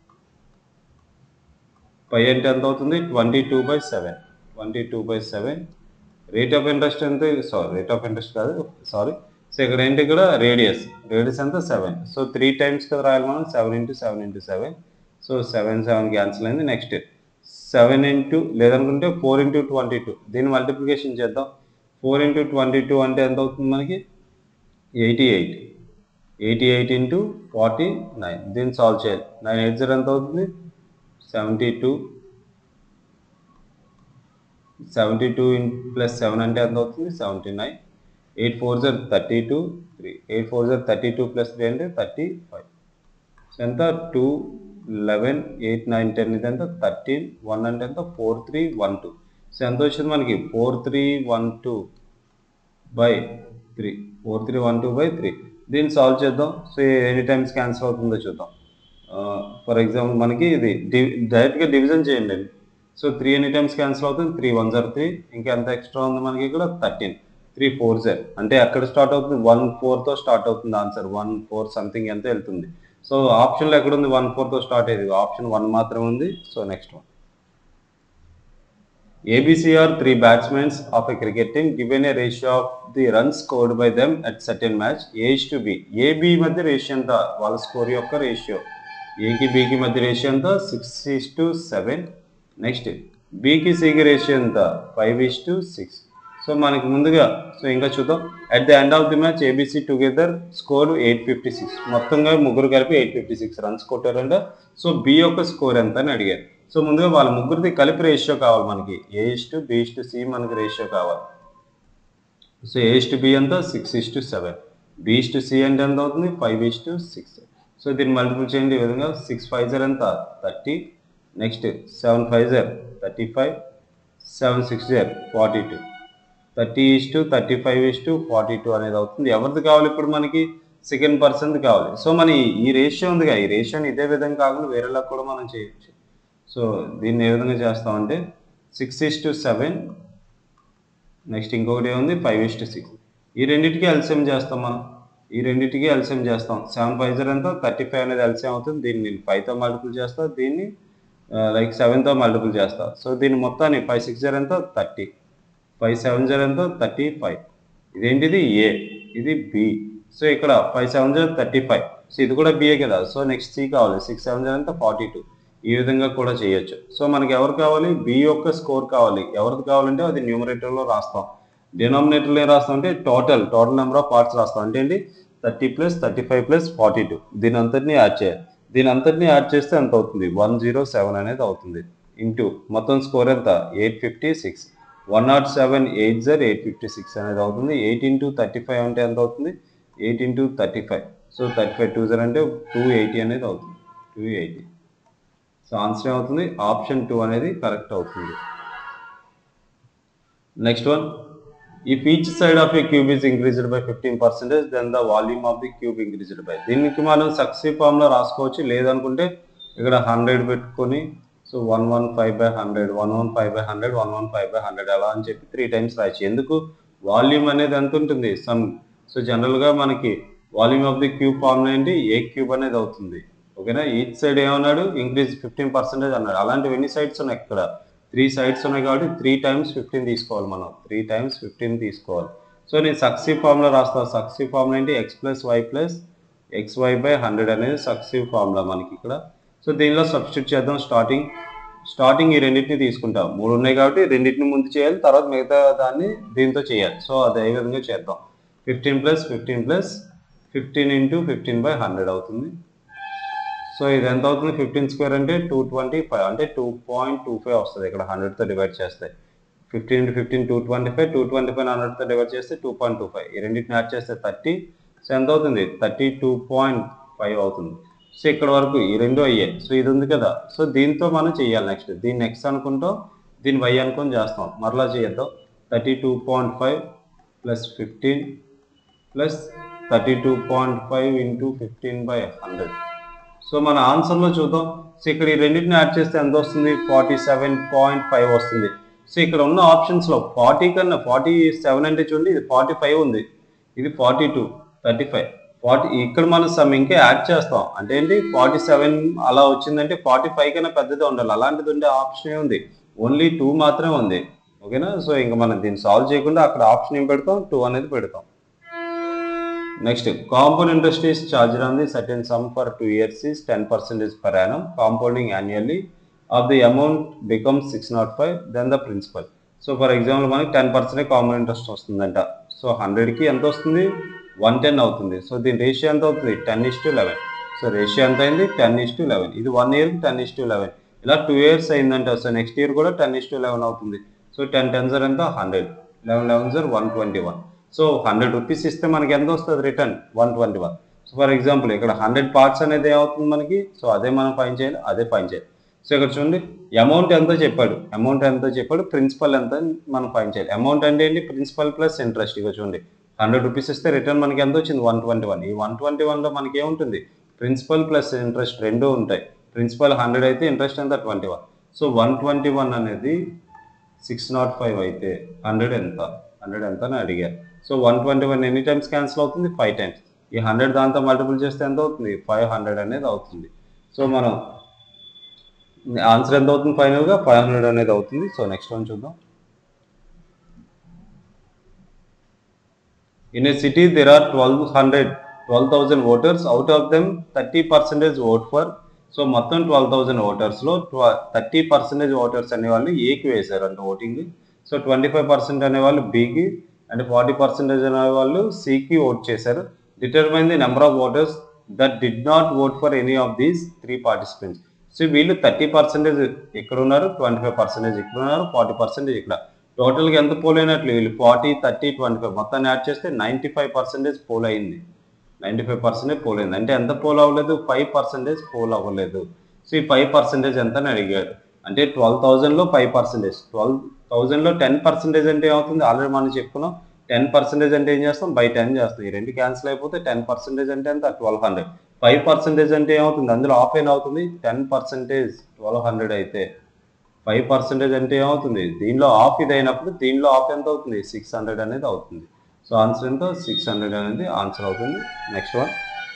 pi అంటే ఎంత అవుతుంది twenty two by seven twenty two by seven rate of interest ఎంత సారీ రేట్ ఆఫ్ ఇంట్రెస్ట్ కాదు సారీ సో ఇక్కడ ఏంటి ఇక్కడ రేడియస్ రేడియస్ ఎంత సెవెన్ సో త్రీ టైమ్స్ కదా రాయాలి మనం seven into seven into seven so seven seven cancel అయింది నెక్స్ట్ సెవెన్ ఇంటూ లేదనుకుంటే ఫోర్ ఇంటూ ట్వంటీ టూ దీన్ని మల్టిప్లికేషన్ చేద్దాం ఫోర్ ఇంటూ ట్వంటీ టూ అంటే ఎంత అవుతుంది మనకి eighty eight eighty eight into forty nine దీన్ని సాల్వ్ చేయాలి నైన్ ఎయిట్ జీరో ఎంత అవుతుంది seventy two seventy two in plus seven అంటే ఎంత అవుతుంది సెవెంటీ నైన్ ఎయిట్ ఫోర్ జర్ thirty two three eight four జర్ థర్టీ టూ ప్లస్ త్రీ అంటే థర్టీ ఫైవ్ సో ఎంత two eleven eight nine ten ఇది ఎంత థర్టీన్ వన్ అంటే ఎంత four three one two so ఎంత వచ్చింది మనకి four three one two by three four three one two by three దీన్ని సాల్వ్ చేద్దాం సో ఎనీ టైమ్స్ క్యాన్సిల్ అవుతుందో చూద్దాం ఫర్ ఎగ్జాంపుల్ మనకి ఇది డి డైరెక్ట్గా డివిజన్ చేయండి so three any times cancel అవుతుంది త్రీ వన్ జార్ త్రీ ఇంకా ఎంత ఎక్స్ట్రా ఉంది మనకి ఇక్కడ థర్టీన్ త్రీ ఫోర్ జార్ అంటే ఎక్కడ స్టార్ట్ అవుతుంది వన్ ఫోర్తో స్టార్ట్ అవుతుంది ఆన్సర్ వన్ ఫోర్ సంథింగ్ ఎంత వెళ్తుంది సో ఆప్షన్లో ఎక్కడ ఉంది వన్ ఫోర్తో స్టార్ట్ అయ్యేది ఆప్షన్ వన్ మాత్రమే ఉంది so next one ABC are three batsmen of a cricket team given a ratio of the runs scored by them at certain match A is to B. A B మధ్య ratio ఎంత వాళ్ళ score యొక్క ratio ఏకి బికి మధ్య ratio ఎంత six is to seven next బికి సికి ratio ఎంత five is to six so మనకి ముందుగా సో ఇంకా చూద్దాం at the end of the match ABC together score eight fifty six మొత్తంగా ముగ్గురు కలిపి ఎయిట్ ఫిఫ్టీ సిక్స్ రన్స్ కొట్టారంట సో బి యొక్క స్కోర్ ఎంత అని అడిగారు సో ముందుగా వాళ్ళ ముగ్గురిది కలిపి రేషియో కావాలి మనకి A is to B is to C మనకి రేషియో కావాలి so A is to B ఎంత six is to seven B is to C అంటే ఎంత అవుతుంది five is to six so దీన్ని మల్టిపుల్ చేయండి ఈ విధంగా సిక్స్ ఫైవ్ జర్ ఎంత థర్టీ నెక్స్ట్ సెవెన్ ఫైవ్ జర్ థర్టీ ఫైవ్ సెవెన్ సిక్స్ జర్ forty two thirty is to thirty five is to forty two అనేది అవుతుంది ఎవరిది కావాలి ఇప్పుడు మనకి సెకండ్ పర్సన్ది కావాలి సో మన ఈ- ఈ రేషియో ఉందిగా ఈ రేషియోని ఇదే విధంగా కాకుండా వేరేలా కూడా మనం చేయొచ్చు సో దీన్ని ఏ విధంగా చేస్తామంటే six is to seven next ఇంకొకటి ఏముంది ఫైవ్ ఇస్ టు సిక్స్ ఈ రెండింటికి ఎల్సిఎం చేస్తాం మనం ఈ రెండింటికి ఎల్సిఎం చేస్తాం సెవెన్ ఫైవ్ జీరో ఎంత థర్టీ ఫైవ్ అనేది ఎల్సిఎం అవుతుంది దీన్ని నేను ఫైవ్తో మల్టిపుల్ చేస్తా దీన్ని లైక్ సెవెన్తో మల్టిపుల్ చేస్తా సో దీని మొత్తాన్ని ఫైవ్ సిక్స్ జీరో ఎంత థర్టీ ఫైవ్ సెవెన్ జీరో ఎంత థర్టీ ఫైవ్ ఇదేంటిది ఏ ఇది బి సో ఇక్కడ five seven zero thirty five so ఇది కూడా బిఏ కదా సో నెక్స్ట్ సి కావాలి సిక్స్ సెవెన్ జీరో ఎంత ఫార్టీ టూ ఈ విధంగా కూడా చేయొచ్చు సో మనకి ఎవరు కావాలి బి యొక్క స్కోర్ కావాలి ఎవరికి కావాలంటే అది న్యూమరేటర్లో రాస్తాం డినామినేటర్లో ఏం రాస్తాం అంటే total total number of parts రాస్తాం అంటే ఏంటి thirty plus thirty five plus forty two దీని అంతటిని యాడ్ చేయాలి దీని అంతటిని యాడ్ చేస్తే ఎంత అవుతుంది వన్ జీరో సెవెన్ అనేది అవుతుంది ఇంటూ మొత్తం స్కోర్ ఎంత eight fifty six one nought seven eight జర్ ఎయిట్ ఫిఫ్టీ సిక్స్ అనేది అవుతుంది ఎయిట్ ఇంటూ థర్టీ ఫైవ్ అంటే ఎంత అవుతుంది eight into thirty five so thirty five two జర్ అంటే టూ ఎయిటీ అనేది అవుతుంది టూ ఎయిటీ సో ఆన్సర్ ఏమవుతుంది ఆప్షన్ టూ అనేది కరెక్ట్ అవుతుంది next one if each side of a cube is increased by fifteen percentage then the volume of the cube increased by దీనికి మనం success form లో రాసుకోవచ్చు లేదనుకుంటే ఇక్కడ హండ్రెడ్ పెట్టుకొని so one one five by hundred one one five by hundred one one five by hundred అలా అని చెప్పి త్రీ టైమ్స్ రాయచ్చు ఎందుకు వాల్యూమ్ అనేది ఎంత ఉంటుంది సమ్ సో జనరల్గా మనకి volume of the cube formula ఏంటి ఏ క్యూబ్ అనేది అవుతుంది ఓకేనా ఈచ్ సైడ్ ఏమన్నాడు ఇంక్రీజ్ ఫిఫ్టీన్ పర్సెంటేజ్ అన్నాడు అలాంటివి ఎన్ని సైడ్స్ ఉన్నాయి ఇక్కడ త్రీ సైడ్స్ ఉన్నాయి కాబట్టి త్రీ టైమ్స్ ఫిఫ్టీన్ తీసుకోవాలి మనం త్రీ టైమ్స్ ఫిఫ్టీన్ తీసుకోవాలి సో నేను సక్సీవ్ ఫార్ములా రాస్తాను సక్సీవ్ ఫార్ములా ఏంటి X plus why plus X why by hundred అనేది సక్సీవ్ ఫార్ములా మనకి ఇక్కడ సో దీనిలో సబ్స్టిట్యూట్ చేద్దాం స్టార్టింగ్ స్టార్టింగ్ ఈ రెండింటిని తీసుకుంటాం మూడు ఉన్నాయి కాబట్టి రెండింటిని ముందు చేయాలి తర్వాత మిగతా దాన్ని దీంతో చేయాలి సో అదే విధంగా చేద్దాం fifteen plus fifteen plus fifteen into fifteen by hundred అవుతుంది సో ఇది ఎంత అవుతుంది ఫిఫ్టీన్ స్క్వేర్ అంటే టూ ట్వంటీ ఫైవ్ అంటే టూ పాయింట్ టూ ఫైవ్ వస్తుంది ఇక్కడ హండ్రెడ్తో డివైడ్ చేస్తే fifteen into fifteen two twenty five two twenty five హండ్రెడ్తో డివైడ్ చేస్తే టూ పాయింట్ టూ ఫైవ్ ఈ రెండింటిని యాడ్ చేస్తే థర్టీ సో ఎంత అవుతుంది థర్టీ టూ పాయింట్ ఫైవ్ అవుతుంది సో ఇక్కడ వరకు ఈ రెండు అయ్యాయి సో ఇది ఉంది కదా సో దీంతో మనం చేయాలి నెక్స్ట్ దీన్ని ఎక్స్ అనుకుంటాం దీన్ని వై అనుకొని చేస్తాం మరలా చేద్దాం thirty two point five plus fifteen plus thirty two point five into fifteen by hundred so మన ఆన్సర్లో చూద్దాం సో ఇక్కడ ఈ రెండింటిని యాడ్ చేస్తే ఎంత వస్తుంది ఫార్టీ సెవెన్ పాయింట్ ఫైవ్ వస్తుంది సో ఇక్కడ ఉన్న ఆప్షన్స్లో ఫార్టీ కన్నా ఫార్టీ సెవెన్ అంటే చూడండి ఇది ఫార్టీ ఫైవ్ ఉంది ఇది forty two thirty five forty ఇక్కడ మనం సమ్ ఇంకా యాడ్ చేస్తాం అంటే ఏంటి ఫార్టీ సెవెన్ అలా వచ్చిందంటే ఫార్టీ ఫైవ్ కన్నా పెద్దదే ఉండాలి అలాంటిది ఉండే ఆప్షన్ ఉంది ఓన్లీ టూ మాత్రమే ఉంది ఓకేనా సో ఇంకా మనం దీన్ని సాల్వ్ చేయకుండా అక్కడ ఆప్షన్ ఏం పెడతాం టూ అనేది పెడతాం next compound interest is charge on the certain sum for two years is ten percentage per annum compounding annually of the amount becomes six nought five then the principal so for example మనకి ten percent compound interest వస్తుందంట so హండ్రెడ్కి ఎంత వస్తుంది one ten అవుతుంది so దీని ratio ఎంత అవుతుంది ten is to eleven so ratio ఎంత అయింది టెన్ ఇస్ టు లెవెన్ ఇది వన్ ఇయర్కి టెన్ ఇస్ టు లెవెన్ ఇలా టూ ఇయర్స్ అయిందంట సో నెక్స్ట్ ఇయర్ కూడా టెన్ ఇస్ టు లెవెన్ అవుతుంది సో టెన్ టెన్ జర్ ఎంత హండ్రెడ్ లెవెన్ లెవెన్ జర్ one twenty one so hundred rupees ఇస్తే మనకి ఎంత వస్తుంది return one twenty one so for example ఇక్కడ హండ్రెడ్ పార్ట్స్ అనేది ఏమవుతుంది మనకి సో అదే మనం ఫైన్ చేయాలి అదే ఫైన్ చేయాలి సో ఇక్కడ చూడండి అమౌంట్ ఎంతో చెప్పాడు అమౌంట్ ఎంతో చెప్పాడు ప్రిన్సిపల్ ఎంత అని మనం ఫైన్ చేయాలి అమౌంట్ అంటే ఏంటి ప్రిన్సిపల్ ప్లస్ ఇంట్రెస్ట్ ఇక చూడండి హండ్రెడ్ రూపీస్ ఇస్తే రిటర్న్ మనకి ఎంత వచ్చింది వన్ ట్వంటీ వన్ ఈ వన్ ట్వంటీ వన్లో మనకి ఏముంటుంది ప్రిన్సిపల్ ప్లస్ ఇంట్రెస్ట్ రెండు ఉంటాయి ప్రిన్సిపల్ హండ్రెడ్ అయితే ఇంట్రెస్ట్ ఎంత twenty one so one twenty one అనేది సిక్స్ నాట్ ఫైవ్ అయితే హండ్రెడ్ ఎంత హండ్రెడ్ ఎంత అని అడిగారు సో వన్ ట్వంటీ వన్ ఎన్ని టైమ్స్ క్యాన్సిల్ అవుతుంది ఫైవ్ టైమ్స్ ఈ హండ్రెడ్ దాంతో మల్టిపుల్ చేస్తే ఎంత అవుతుంది ఫైవ్ హండ్రెడ్ అనేది అవుతుంది సో మనం ఆన్సర్ ఎంత అవుతుంది ఫైనల్గా ఫైవ్ హండ్రెడ్ అనేది అవుతుంది సో నెక్స్ట్ వన్ చూద్దాం In a city, there are 1200, 12,000 voters. Out of them, 30 percentage vote for. So మొత్తం ట్వెల్వ్ థౌసండ్ ఓటర్స్లో థర్టీ పర్సెంటేజ్ ఓటర్స్ అనేవాళ్ళు ఏకి వేశారు అంటే voting so twenty five percent అనేవాళ్ళు బీకి అండ్ ఫార్టీ పర్సెంటేజ్ అనేవాళ్ళు సికి ఓట్ చేశారు determine the number of voters that did not vote for any of these three participants so వీళ్ళు థర్టీ పర్సెంటేజ్ ఇక్కడ ఉన్నారు ట్వంటీ ఫైవ్ పర్సెంటేజ్ ఇక్కడ ఉన్నారు ఫార్టీ పర్సెంటేజ్ ఇక్కడ టోటల్గా ఎంత పోల్ అయినట్లు వీళ్ళు ఫార్టీ థర్టీ ట్వంటీ ఫైవ్ మొత్తాన్ని యాడ్ చేస్తే నైంటీ ఫైవ్ పర్సెంటేజ్ పోల్ అయింది నైంటీ ఫైవ్ పర్సెంటేజ్ పోల్ అయింది అంటే ఎంత పోల్ అవ్వలేదు ఫైవ్ పర్సెంటేజ్ పోల్ అవ్వలేదు సో ఈ ఫైవ్ పర్సెంటేజ్ ఎంత అని అడిగాడు అంటే ట్వెల్వ్ థౌజండ్లో ఫైవ్ పర్సెంటేజ్ ట్వెల్వ్ థౌజండ్లో టెన్ పర్సెంటేజ్ అంటే ఏమవుతుంది ఆల్రెడీ మనం చెప్పుకున్నాం టెన్ పర్సెంటేజ్ అంటే ఏం చేస్తాం బై టెన్ చేస్తాం ఈ రెండు క్యాన్సిల్ అయిపోతే టెన్ పర్సెంటేజ్ అంటే ఎంత ట్వెల్వ్ హండ్రెడ్ ఫైవ్ పర్సెంటేజ్ అంటే ఏమవుతుంది అందులో ఆఫ్ ఏం అవుతుంది టెన్ పర్సెంటేజ్ ట్వెల్వ్ హండ్రెడ్ అయితే ఫైవ్ పర్సెంటేజ్ అంటే ఏమవుతుంది దీనిలో ఆఫ్ ఇది అయినప్పుడు దీనిలో ఆఫ్ ఎంత అవుతుంది సిక్స్ హండ్రెడ్ అనేది అవుతుంది సో ఆన్సర్ ఎంత సిక్స్ హండ్రెడ్ అనేది ఆన్సర్ అవుతుంది next one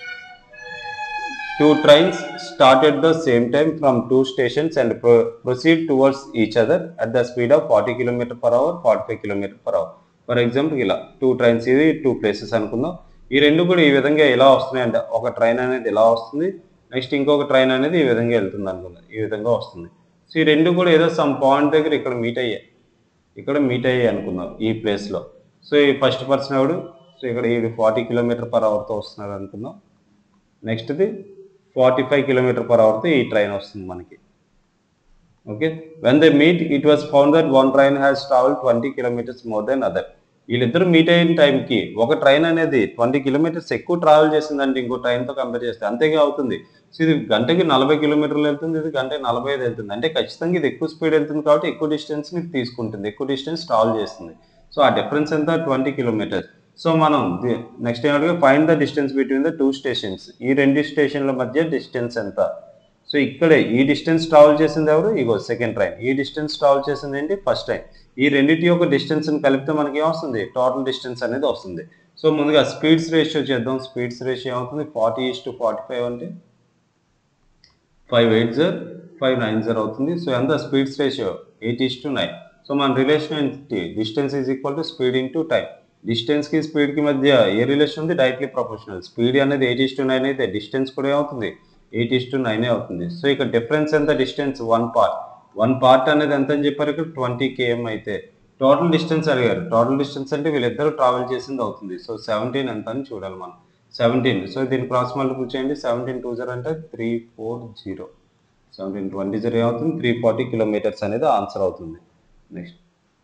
two trains start at the same time from two stations and proceed towards each other at the speed of forty kilometre per hour forty five kilometre per hour for example ఇలా two trains ఇది two places అనుకుందాం ఈ రెండు కూడా ఈ విధంగా ఎలా వస్తున్నాయి అంటే ఒక ట్రైన్ అనేది ఇలా వస్తుంది నెక్స్ట్ ఇంకొక ట్రైన్ అనేది ఈ విధంగా వెళ్తుంది అనుకుందాం ఈ విధంగా వస్తుంది సో ఈ రెండు కూడా ఏదో సమ్ పాయింట్ దగ్గర ఇక్కడ మీట్ అయ్యాయి ఇక్కడ మీట్ అయ్యాయి అనుకుందాం ఈ ప్లేస్లో సో ఈ ఫస్ట్ పర్సన్ ఎవడు సో ఇక్కడ ఈ ఫార్టీ కిలోమీటర్ పర్ అవర్తో వస్తున్నాడు అనుకుందాం నెక్స్ట్ది ఫార్టీ ఫైవ్ కిలోమీటర్ పర్ అవర్తో ఈ ట్రైన్ వస్తుంది మనకి okay when they meet it was found that one train has travel twenty kilometres more than other వీళ్ళిద్దరు మీట్ అయిన టైంకి ఒక ట్రైన్ అనేది ట్వంటీ కిలోమీటర్స్ ఎక్కువ ట్రావెల్ చేసిందంటే ఇంకో ట్రైన్తో కంపేర్ చేస్తే అంతేగా అవుతుంది సో ఇది గంటకి నలభై కిలోమీటర్లు వెళ్తుంది ఇది గంటకి నలభై ఐదు వెళ్తుంది అంటే ఖచ్చితంగా ఇది ఎక్కువ స్పీడ్ వెళ్తుంది కాబట్టి ఎక్కువ డిస్టెన్స్ ని తీసుకుంటుంది ఎక్కువ డిస్టెన్స్ ట్రావెల్ చేస్తుంది సో ఆ డిఫరెన్స్ ఎంత ట్వంటీ కిలోమీటర్స్ సో మనం నెక్స్ట్ ఏమంటే find the distance between the two stations ఈ రెండు స్టేషన్ల మధ్య డిస్టెన్స్ ఎంత సో ఇక్కడే ఈ డిస్టెన్స్ ట్రావెల్ చేసింది ఎవరు ఇగో సెకండ్ ట్రైన్ ఈ డిస్టెన్స్ ట్రావెల్ చేసింది ఏంటి ఫస్ట్ ట్రైన్ ఈ రెండింటి యొక్క డిస్టెన్స్ కలిపితే మనకి ఏమొస్తుంది టోటల్ డిస్టెన్స్ అనేది వస్తుంది సో ముందుగా స్పీడ్స్ రేషియో చేద్దాం స్పీడ్స్ రేషియో ఏమవుతుంది forty is to forty five అంటే five eight zero five nine zero అవుతుంది సో ఎంత speeds ratio eight is to nine so మన రిలేషన్ ఏంటి distance is equal to speed into time డిస్టెన్స్కి స్పీడ్కి మధ్య ఏ రిలేషన్ ఉంది డైరెక్ట్లీ ప్రొపోర్షనల్ స్పీడ్ అనేది ఎయిట్ ఈస్ టు నైన్ అయితే డిస్టెన్స్ కూడా ఏమవుతుంది ఎయిట్ ఈస్ టు నైనే అవుతుంది సో ఇక్కడ డిఫరెన్స్ ఎంత distance one part one part అనేది ఎంత అని చెప్పారు ఇక్కడ ట్వంటీ కేఎం అయితే టోటల్ డిస్టెన్స్ అడిగారు టోటల్ డిస్టెన్స్ అంటే వీళ్ళిద్దరు ట్రావెల్ చేసింది అవుతుంది సో సెవెంటీన్ ఎంత అని చూడాలి మనం సెవెంటీన్ సో దీన్ని క్రాస్ మల్టిపుల్ చేయండి సెవెంటీన్ టూ జీరో అంటే three four zero seventeen twenty zero ఏమవుతుంది త్రీ ఫార్టీ కిలోమీటర్స్ అనేది ఆన్సర్ అవుతుంది next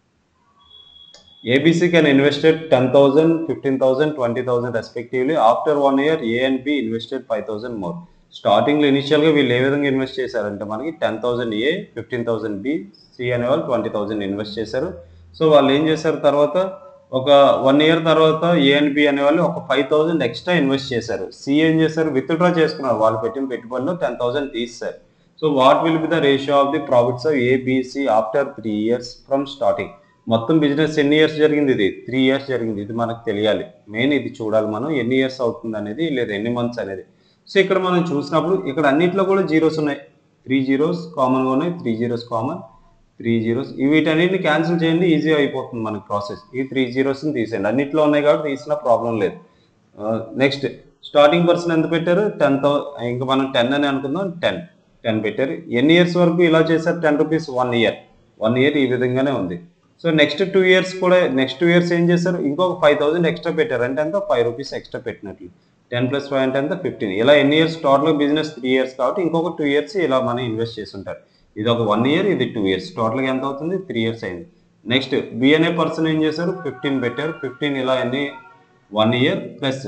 ABC can invested 10,000, 15,000, 20,000 respectively. After one year, A and B invested 5,000 more. స్టార్టింగ్లో ఇనిషియల్గా వీళ్ళు ఏ విధంగా ఇన్వెస్ట్ చేశారంటే మనకి ten thousand A fifteen thousand B C అనే వాళ్ళు ట్వంటీ థౌసండ్ ఇన్వెస్ట్ చేశారు సో వాళ్ళు ఏం చేశారు తర్వాత ఒక వన్ ఇయర్ తర్వాత ఏ అండ్ బి అనే వాళ్ళు ఒక ఫైవ్ థౌసండ్ ఎక్స్ట్రా ఇన్వెస్ట్ చేశారు సి ఏం చేశారు విత్డ్రా చేసుకున్నారు వాళ్ళు పెట్టిన పెట్టుబడిలో టెన్ థౌసండ్ తీస్తారు so what will be the ratio of the profits of ABC after three years from starting మొత్తం బిజినెస్ ఎన్ని ఇయర్స్ జరిగింది ఇది త్రీ ఇయర్స్ జరిగింది ఇది మనకు తెలియాలి మెయిన్ ఇది చూడాలి మనం ఎన్ని ఇయర్స్ అవుతుంది అనేది లేదా ఎన్ని మంత్స్ అనేది సో ఇక్కడ మనం చూసినప్పుడు ఇక్కడ అన్నిట్లో కూడా జీరోస్ ఉన్నాయి త్రీ జీరోస్ కామన్గా ఉన్నాయి three zeros common three zeros వీటన్నిటిని క్యాన్సిల్ చేయండి ఈజీ అయిపోతుంది మనకి ప్రాసెస్ ఈ త్రీ జీరోస్ని తీసేయండి అన్నిట్లో ఉన్నాయి కాబట్టి తీసిన ప్రాబ్లం లేదు నెక్స్ట్ స్టార్టింగ్ పర్సన్ ఎంత పెట్టారు టెన్ థౌ ఇంకా మనం టెన్ అని అనుకుందాం టెన్ టెన్ పెట్టారు ఎన్ని ఇయర్స్ వరకు ఇలా చేశారు ten rupees one year one year ఈ విధంగానే ఉంది సో నెక్స్ట్ టూ ఇయర్స్ కూడా నెక్స్ట్ టూ ఇయర్స్ ఏం చేశారు ఇంకొక ఫైవ్ థౌసండ్ ఎక్స్ట్రా పెట్టారు అంటే ఎంత ఫైవ్ రూపీస్ ఎక్స్ట్రా పెట్టినట్లు టెన్ ప్లస్ ఫైవ్ అంటే ఎంత ఫిఫ్టీన్ ఇలా ఎన్ని years total business three years కాబట్టి ఇంకొక టూ ఇయర్స్ ఇలా మనం ఇన్వెస్ట్ చేసి ఉంటారు ఇది ఒక వన్ ఇయర్ ఇది టూ ఇయర్స్ టోటల్గా ఎంత అవుతుంది త్రీ ఇయర్స్ అయింది నెక్స్ట్ బి అనే పర్సన్ ఏం చేశారు ఫిఫ్టీన్ పెట్టారు ఫిఫ్టీన్ ఇలా ఎన్ని one year plus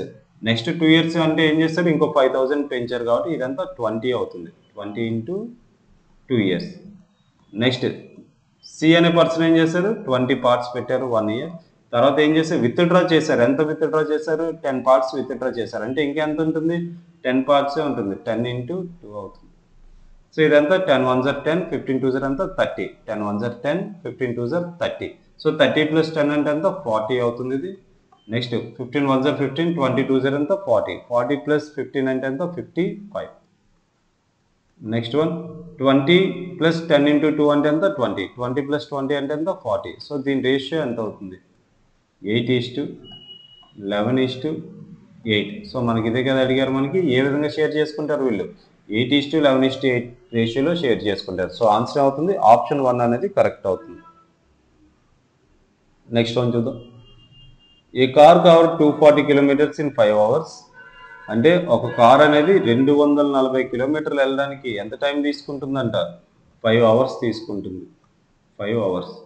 next two years అంటే ఏం చేస్తారు ఇంకో ఫైవ్ థౌజండ్ పెంచారు కాబట్టి ఇదంతా ట్వంటీ అవుతుంది twenty into two years next C అనే పర్సన్ ఏం చేశారు ట్వంటీ పార్ట్స్ పెట్టారు వన్ ఇయర్ తర్వాత ఏం చేశారు విత్ డ్రా చేశారు ఎంత విత్ డ్రా చేశారు టెన్ పార్ట్స్ విత్ డ్రా చేశారు అంటే ఇంకెంత ఉంటుంది టెన్ పార్ట్సే ఉంటుంది టెన్ ఇంటూ టూ అవుతుంది సో ఇదంతా టెన్ వన్ జర్ టెన్ ఫిఫ్టీన్ టూ జర్ అంతా థర్టీ టెన్ వన్ జర్ టెన్ ఫిఫ్టీన్ టూ జర్ thirty so thirty plus ten అంటే ఎంత ఫార్టీ అవుతుంది ఇది నెక్స్ట్ ఫిఫ్టీన్ వన్ జర్ ఫిఫ్టీన్ ట్వంటీ టూ జర్ ఎంత ఫార్టీ ఫార్టీ ప్లస్ ఫిఫ్టీన్ అంటే ఎంత fifty five next one twenty plus ten into two అంటే ఎంత ట్వంటీ ట్వంటీ ప్లస్ ట్వంటీ అంటే ఎంత ఫార్టీ సో దీని రేషియో ఎంత అవుతుంది eight is to eleven is to eight so మనకి ఇదే కదా అడిగారు మనకి ఏ విధంగా షేర్ చేసుకుంటారు వీళ్ళు eight is to eleven is to eight రేషియోలో షేర్ చేసుకుంటారు సో ఆన్సర్ అవుతుంది ఆప్షన్ వన్ అనేది కరెక్ట్ అవుతుంది నెక్స్ట్ వన్ చూద్దాం a car cover two forty kilometres in five hours అంటే ఒక కార్ అనేది రెండు వందల నలభై కిలోమీటర్లు వెళ్ళడానికి ఎంత టైం తీసుకుంటుందంట ఫైవ్ అవర్స్ తీసుకుంటుంది five hours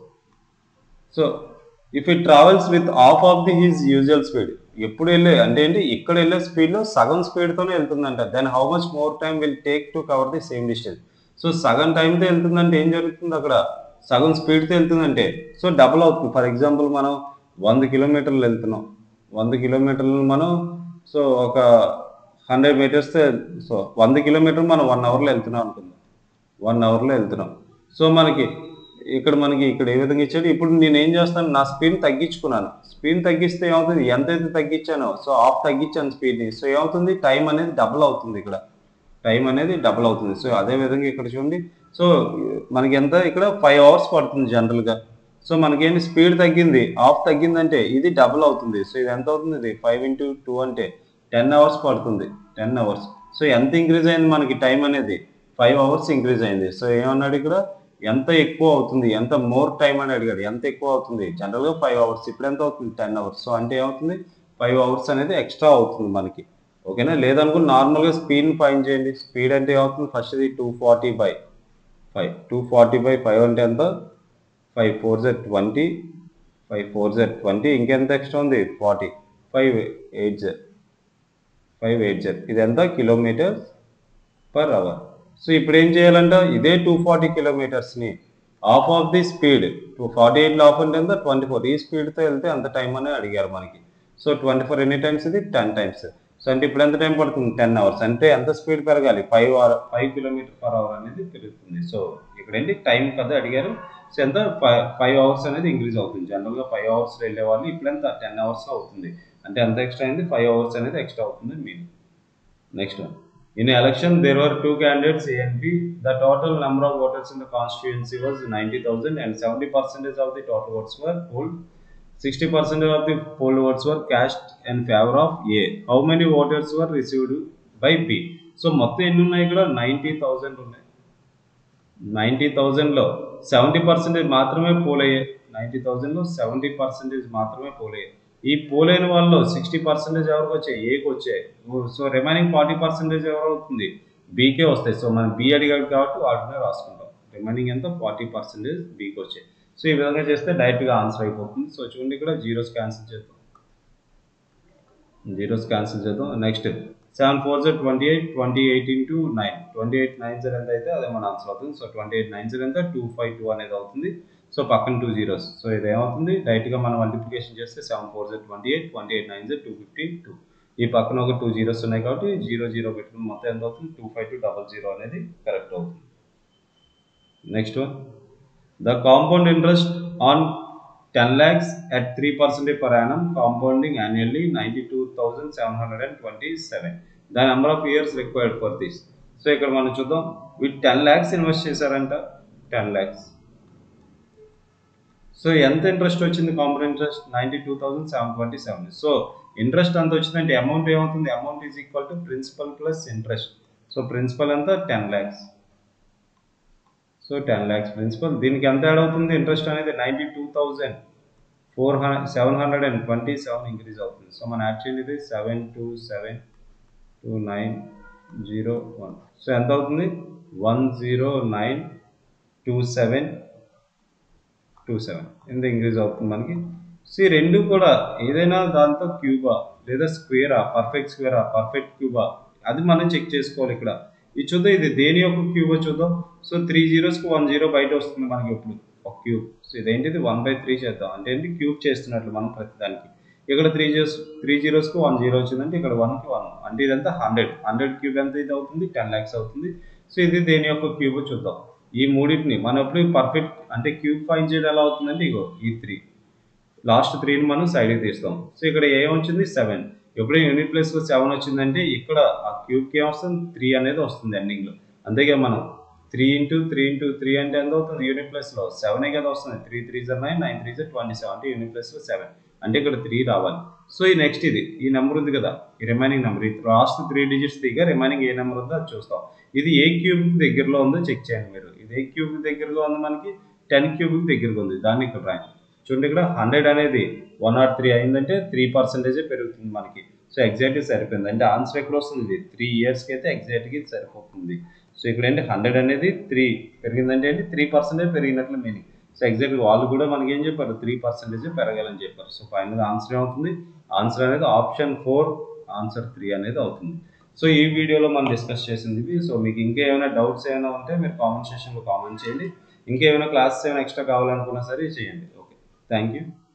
so if it travels with half of the his usual speed ఎప్పుడు వెళ్ళే అంటే ఏంటి ఇక్కడ వెళ్ళే స్పీడ్లో సగం స్పీడ్తోనే వెళ్తుందంట then how much more time will take to cover the same distance so సగం టైంతో వెళ్తుందంటే ఏం జరుగుతుంది అక్కడ సగం స్పీడ్తో వెళ్తుందంటే సో డబుల్ అవుతుంది ఫర్ ఎగ్జాంపుల్ మనం వంద కిలోమీటర్లు వెళ్తున్నాం వంద కిలోమీటర్లు మనం సో ఒక హండ్రెడ్ మీటర్స్ సో వంద కిలోమీటర్లు మనం వన్ అవర్లో వెళ్తున్నాం అనుకుందాం వన్ అవర్లో వెళ్తున్నాం సో మనకి ఇక్కడ మనకి ఇక్కడ ఏ విధంగా ఇచ్చాడు ఇప్పుడు నేను ఏం చేస్తాను నా స్పీడ్ తగ్గించుకున్నాను స్పీడ్ తగ్గిస్తే ఏమవుతుంది ఎంతైతే తగ్గించానో సో ఆఫ్ తగ్గించాను స్పీడ్ని సో ఏమవుతుంది టైం అనేది డబుల్ అవుతుంది ఇక్కడ టైం అనేది డబుల్ అవుతుంది సో అదే విధంగా ఇక్కడ చూడండి సో మనకి ఎంత ఇక్కడ ఫైవ్ అవర్స్ పడుతుంది జనరల్గా సో మనకేంటి స్పీడ్ తగ్గింది ఆఫ్ తగ్గిందంటే ఇది డబుల్ అవుతుంది సో ఇది ఎంత అవుతుంది ఇది ఫైవ్ ఇంటూ టూ అంటే టెన్ అవర్స్ పడుతుంది టెన్ అవర్స్ సో ఎంత ఇంక్రీజ్ అయింది మనకి టైం అనేది ఫైవ్ అవర్స్ ఇంక్రీజ్ అయింది సో ఏమన్నాడు ఇక్కడ ఎంత ఎక్కువ అవుతుంది ఎంత మోర్ టైం అని అడిగాడు ఎంత ఎక్కువ అవుతుంది జనరల్గా ఫైవ్ అవర్స్ ఇప్పుడు ఎంత అవుతుంది టెన్ అవర్స్ సో అంటే ఏమవుతుంది ఫైవ్ అవర్స్ అనేది ఎక్స్ట్రా అవుతుంది మనకి ఓకేనా లేదనుకో నార్మల్గా స్పీడ్ని ఫైన్ చేయండి స్పీడ్ అంటే ఏమవుతుంది ఫస్ట్ ఇది two forty by five two forty by five అంటే ఎంత ఫైవ్ ఫోర్ జెడ్ ట్వంటీ ఫైవ్ ఫోర్ జెడ్ ట్వంటీ ఇంకెంత ఎక్స్ట్రా ఉంది ఫార్టీ ఫైవ్ ఎయిట్ జెడ్ ఫైవ్ ఎయిట్ జెడ్ ఇది ఎంత కిలోమీటర్స్ పర్ అవర్ సో ఇప్పుడు ఏం చేయాలంట ఇదే టూ ఫార్టీ కిలోమీటర్స్ని half of the speed two forty ఎయిట్లో ఆఫ్ అంటే ఎంత ట్వంటీ ఫోర్ ఈ స్పీడ్తో వెళ్తే అంత టైం అని అడిగారు మనకి సో ట్వంటీ ఫోర్ ఎన్ని టైమ్స్ ఇది టెన్ టైమ్స్ సో అంటే ఇప్పుడు ఎంత టైం పడుతుంది టెన్ అవర్స్ అంటే ఎంత స్పీడ్ పెరగాలి five hour five kilometre per hour అనేది పెరుగుతుంది సో ఇక్కడ ఏంటి టైం కదా అడిగారు సో ఎంత ఫైవ్ ఫైవ్ అవర్స్ అనేది ఇంక్రీజ్ అవుతుంది జనరల్గా ఫైవ్ అవర్స్ వెళ్ళే వాళ్ళు ఇప్పుడు ఎంత టెన్ అవర్స్ అవుతుంది అంటే ఎంత ఎక్స్ట్రా అయింది ఫైవ్ అవర్స్ అనేది ఎక్స్ట్రా అవుతుంది mean next one In election, there were two candidates A and B. The total number of voters in the constituency was 90,000 and 70 percentage of the total votes were polled. 60 percent of the poll votes were cast in favor of A. How many voters were received by B? So మొత్తం ఎన్ని ఉన్నాయి ఇక్కడ ninety thousand ఉన్నాయి ninety థౌజండ్లో seventy percentage మాత్రమే poll అయ్యాయి ninety థౌజండ్లో seventy percentage మాత్రమే పోల్ అయ్యాయి ఈ పోల్ అయిన వాళ్ళు సిక్స్టీ పర్సెంటేజ్ ఎవరికి వచ్చాయి ఏకి వచ్చాయి సో రిమైనింగ్ ఫార్టీ పర్సెంటేజ్ ఎవరు అవుతుంది బీకే వస్తాయి సో మనం బి అడిగాడు కాబట్టి వాటినే రాసుకుంటాం రిమైనింగ్ ఎంత ఫార్టీ పర్సెంటేజ్ బీకి వచ్చాయి సో ఈ విధంగా చేస్తే డైరెక్ట్గా ఆన్సర్ అయిపోతుంది సో చూడండి ఇక్కడ జీరోస్ క్యాన్సిల్ చేద్దాం జీరోస్ క్యాన్సిల్ చేద్దాం నెక్స్ట్ సెవెన్ ఫోర్ జర్ twenty eight twenty eight into nine twenty eight nine జర్ ఎంత అయితే అదే మన ఆన్సర్ అవుతుంది సో ట్వంటీ ఎయిట్ నైన్ జర్ ఎంత టూ ఫైవ్ టూ అనేది అవుతుంది సో పక్కన టూ జీరోస్ సో ఇది ఏమవుతుంది డైరెక్ట్గా మనం మల్టిప్లికేషన్ చేస్తే సెవెన్ ఫోర్ జర్ twenty eight twenty eight nine జర్ టూ ఫిఫ్టీ టూ ఈ పక్కన ఒక టూ జీరోస్ ఉన్నాయి కాబట్టి జీరో జీరో పెట్టుకుని మొత్తం ఎంత అవుతుంది two five two double zero అనేది కరెక్ట్ అవుతుంది next one the compound interest on ten lakhs at three percentage per annum compounding annually ninety two thousand seven hundred and twenty seven the number of years required for this so ఇక్కడ మనం చూద్దాం వీటి ten lakhs invest చేశారంట ten lakhs so ఎంత interest వచ్చింది compound interest ninety two thousand seven twenty seven so interest ఎంత వచ్చిందంటే amount ఏమవుతుంది amount is equal to principal plus interest so principal ఎంత ten lakhs so ten lakhs principal దీనికి ఎంత యాడ్ అవుతుంది ఇంట్రెస్ట్ అనేది ninety two thousand four hundred seven hundred and twenty seven increase అవుతుంది so మన యాక్చువల్ ఇది seven two seven two nine zero one so ఎంత అవుతుంది one zero nine two seven two seven ఎంత ఇంక్రీజ్ అవుతుంది మనకి సో ఈ రెండు కూడా ఏదైనా దాంతో క్యూబా లేదా స్క్వేరా పర్ఫెక్ట్ స్క్వేరా పర్ఫెక్ట్ క్యూబా అది మనం చెక్ చేసుకోవాలి ఇక్కడ ఇది చూద్దాం ఇది దేని యొక్క క్యూబో చూద్దాం సో త్రీ జీరోస్కి వన్ జీరో బయట వస్తుంది మనకి ఇప్పుడు ఒక క్యూబ్ సో ఇదేంటిది వన్ బై త్రీ చేద్దాం అంటే ఏంటి క్యూబ్ చేస్తున్నట్లు మనం ప్రతిదానికి ఇక్కడ త్రీ జీరోస్ త్రీ జీరోస్కి వన్ జీరో వచ్చిందంటే ఇక్కడ వన్కి వన్ అంటే ఇదంతా హండ్రెడ్ హండ్రెడ్ క్యూబ్ ఎంత ఇది అవుతుంది టెన్ ల్యాక్స్ అవుతుంది సో ఇది దేని యొక్క క్యూబ్ చూద్దాం ఈ మూడింటిని మనం ఎప్పుడు పర్ఫెక్ట్ అంటే క్యూబ్ ఫైన్ చేయడం ఎలా అవుతుందంటే ఇగో ఈ త్రీ లాస్ట్ త్రీని మనం సైడ్కి తీస్తాం సో ఇక్కడ ఏం వచ్చింది సెవెన్ ఎప్పుడైనా యూనిట్ ప్లేస్లో సెవెన్ వచ్చిందంటే ఇక్కడ ఆ క్యూబ్కి ఏం వస్తుంది త్రీ అనేది వస్తుంది ఎండింగ్లో అంతేగా మనం three into three into three అంటే ఎంత అవుతుంది యూనిట్ ప్లస్లో సెవెనే కదా వస్తుంది త్రీ త్రీ జర్ నైన్ నైన్ త్రీ జర్ ట్వంటీ సెవెన్ అంటే యూనిట్ ప్లస్లో సెవెన్ అంటే ఇక్కడ త్రీ రావాలి సో ఈ నెక్స్ట్ ఇది ఈ నెంబర్ ఉంది కదా ఈ రిమైనింగ్ నెంబర్ ఈ లాస్ట్ త్రీ డిజిట్స్ దిగా రిమైనింగ్ ఏ నెంబర్ ఉందో అది చూస్తాం ఇది ఏ క్యూబ్ దగ్గరలో ఉందో చెక్ చేయండి మీరు ఇది ఏ క్యూబ్ దగ్గరగా ఉంది మనకి టెన్ క్యూబ్ దగ్గరగా ఉంది దాన్ని ఇక్కడ రాయండి చూడండి ఇక్కడ హండ్రెడ్ అనేది వన్ నాట్ త్రీ అయిందంటే త్రీ పర్సెంటేజే పెరుగుతుంది మనకి సో ఎగ్జాక్ట్గా సరిపోయింది అంటే ఆన్సర్ ఎక్కడ వస్తుంది ఇది త్రీ ఇయర్స్కి అయితే ఎగ్జాక్ట్గా ఇది సరిపోతుంది సో ఇక్కడ ఏంటి హండ్రెడ్ అనేది త్రీ పెరిగిందంటే ఏంటి త్రీ పర్సెంటేజ్ పెరిగినట్లు మీనింగ్ సో ఎగ్జాక్ట్గా వాళ్ళు కూడా మనకి ఏం చెప్పారు త్రీ పర్సెంటేజ్ పెరగాలని చెప్పారు సో ఫైనల్ ఆన్సర్ ఏమవుతుంది ఆన్సర్ అనేది ఆప్షన్ ఫోర్ ఆన్సర్ త్రీ అనేది అవుతుంది సో ఈ వీడియోలో మనం డిస్కస్ చేసింది ఇది సో మీకు ఇంకా ఏమైనా డౌట్స్ ఏమైనా ఉంటే మీరు కామెంట్ సెక్షన్లో కామెంట్ చేయండి ఇంకేమైనా క్లాసెస్ ఏమైనా ఎక్స్ట్రా కావాలనుకున్నా సరే చేయండి ఓకే థ్యాంక్ యూ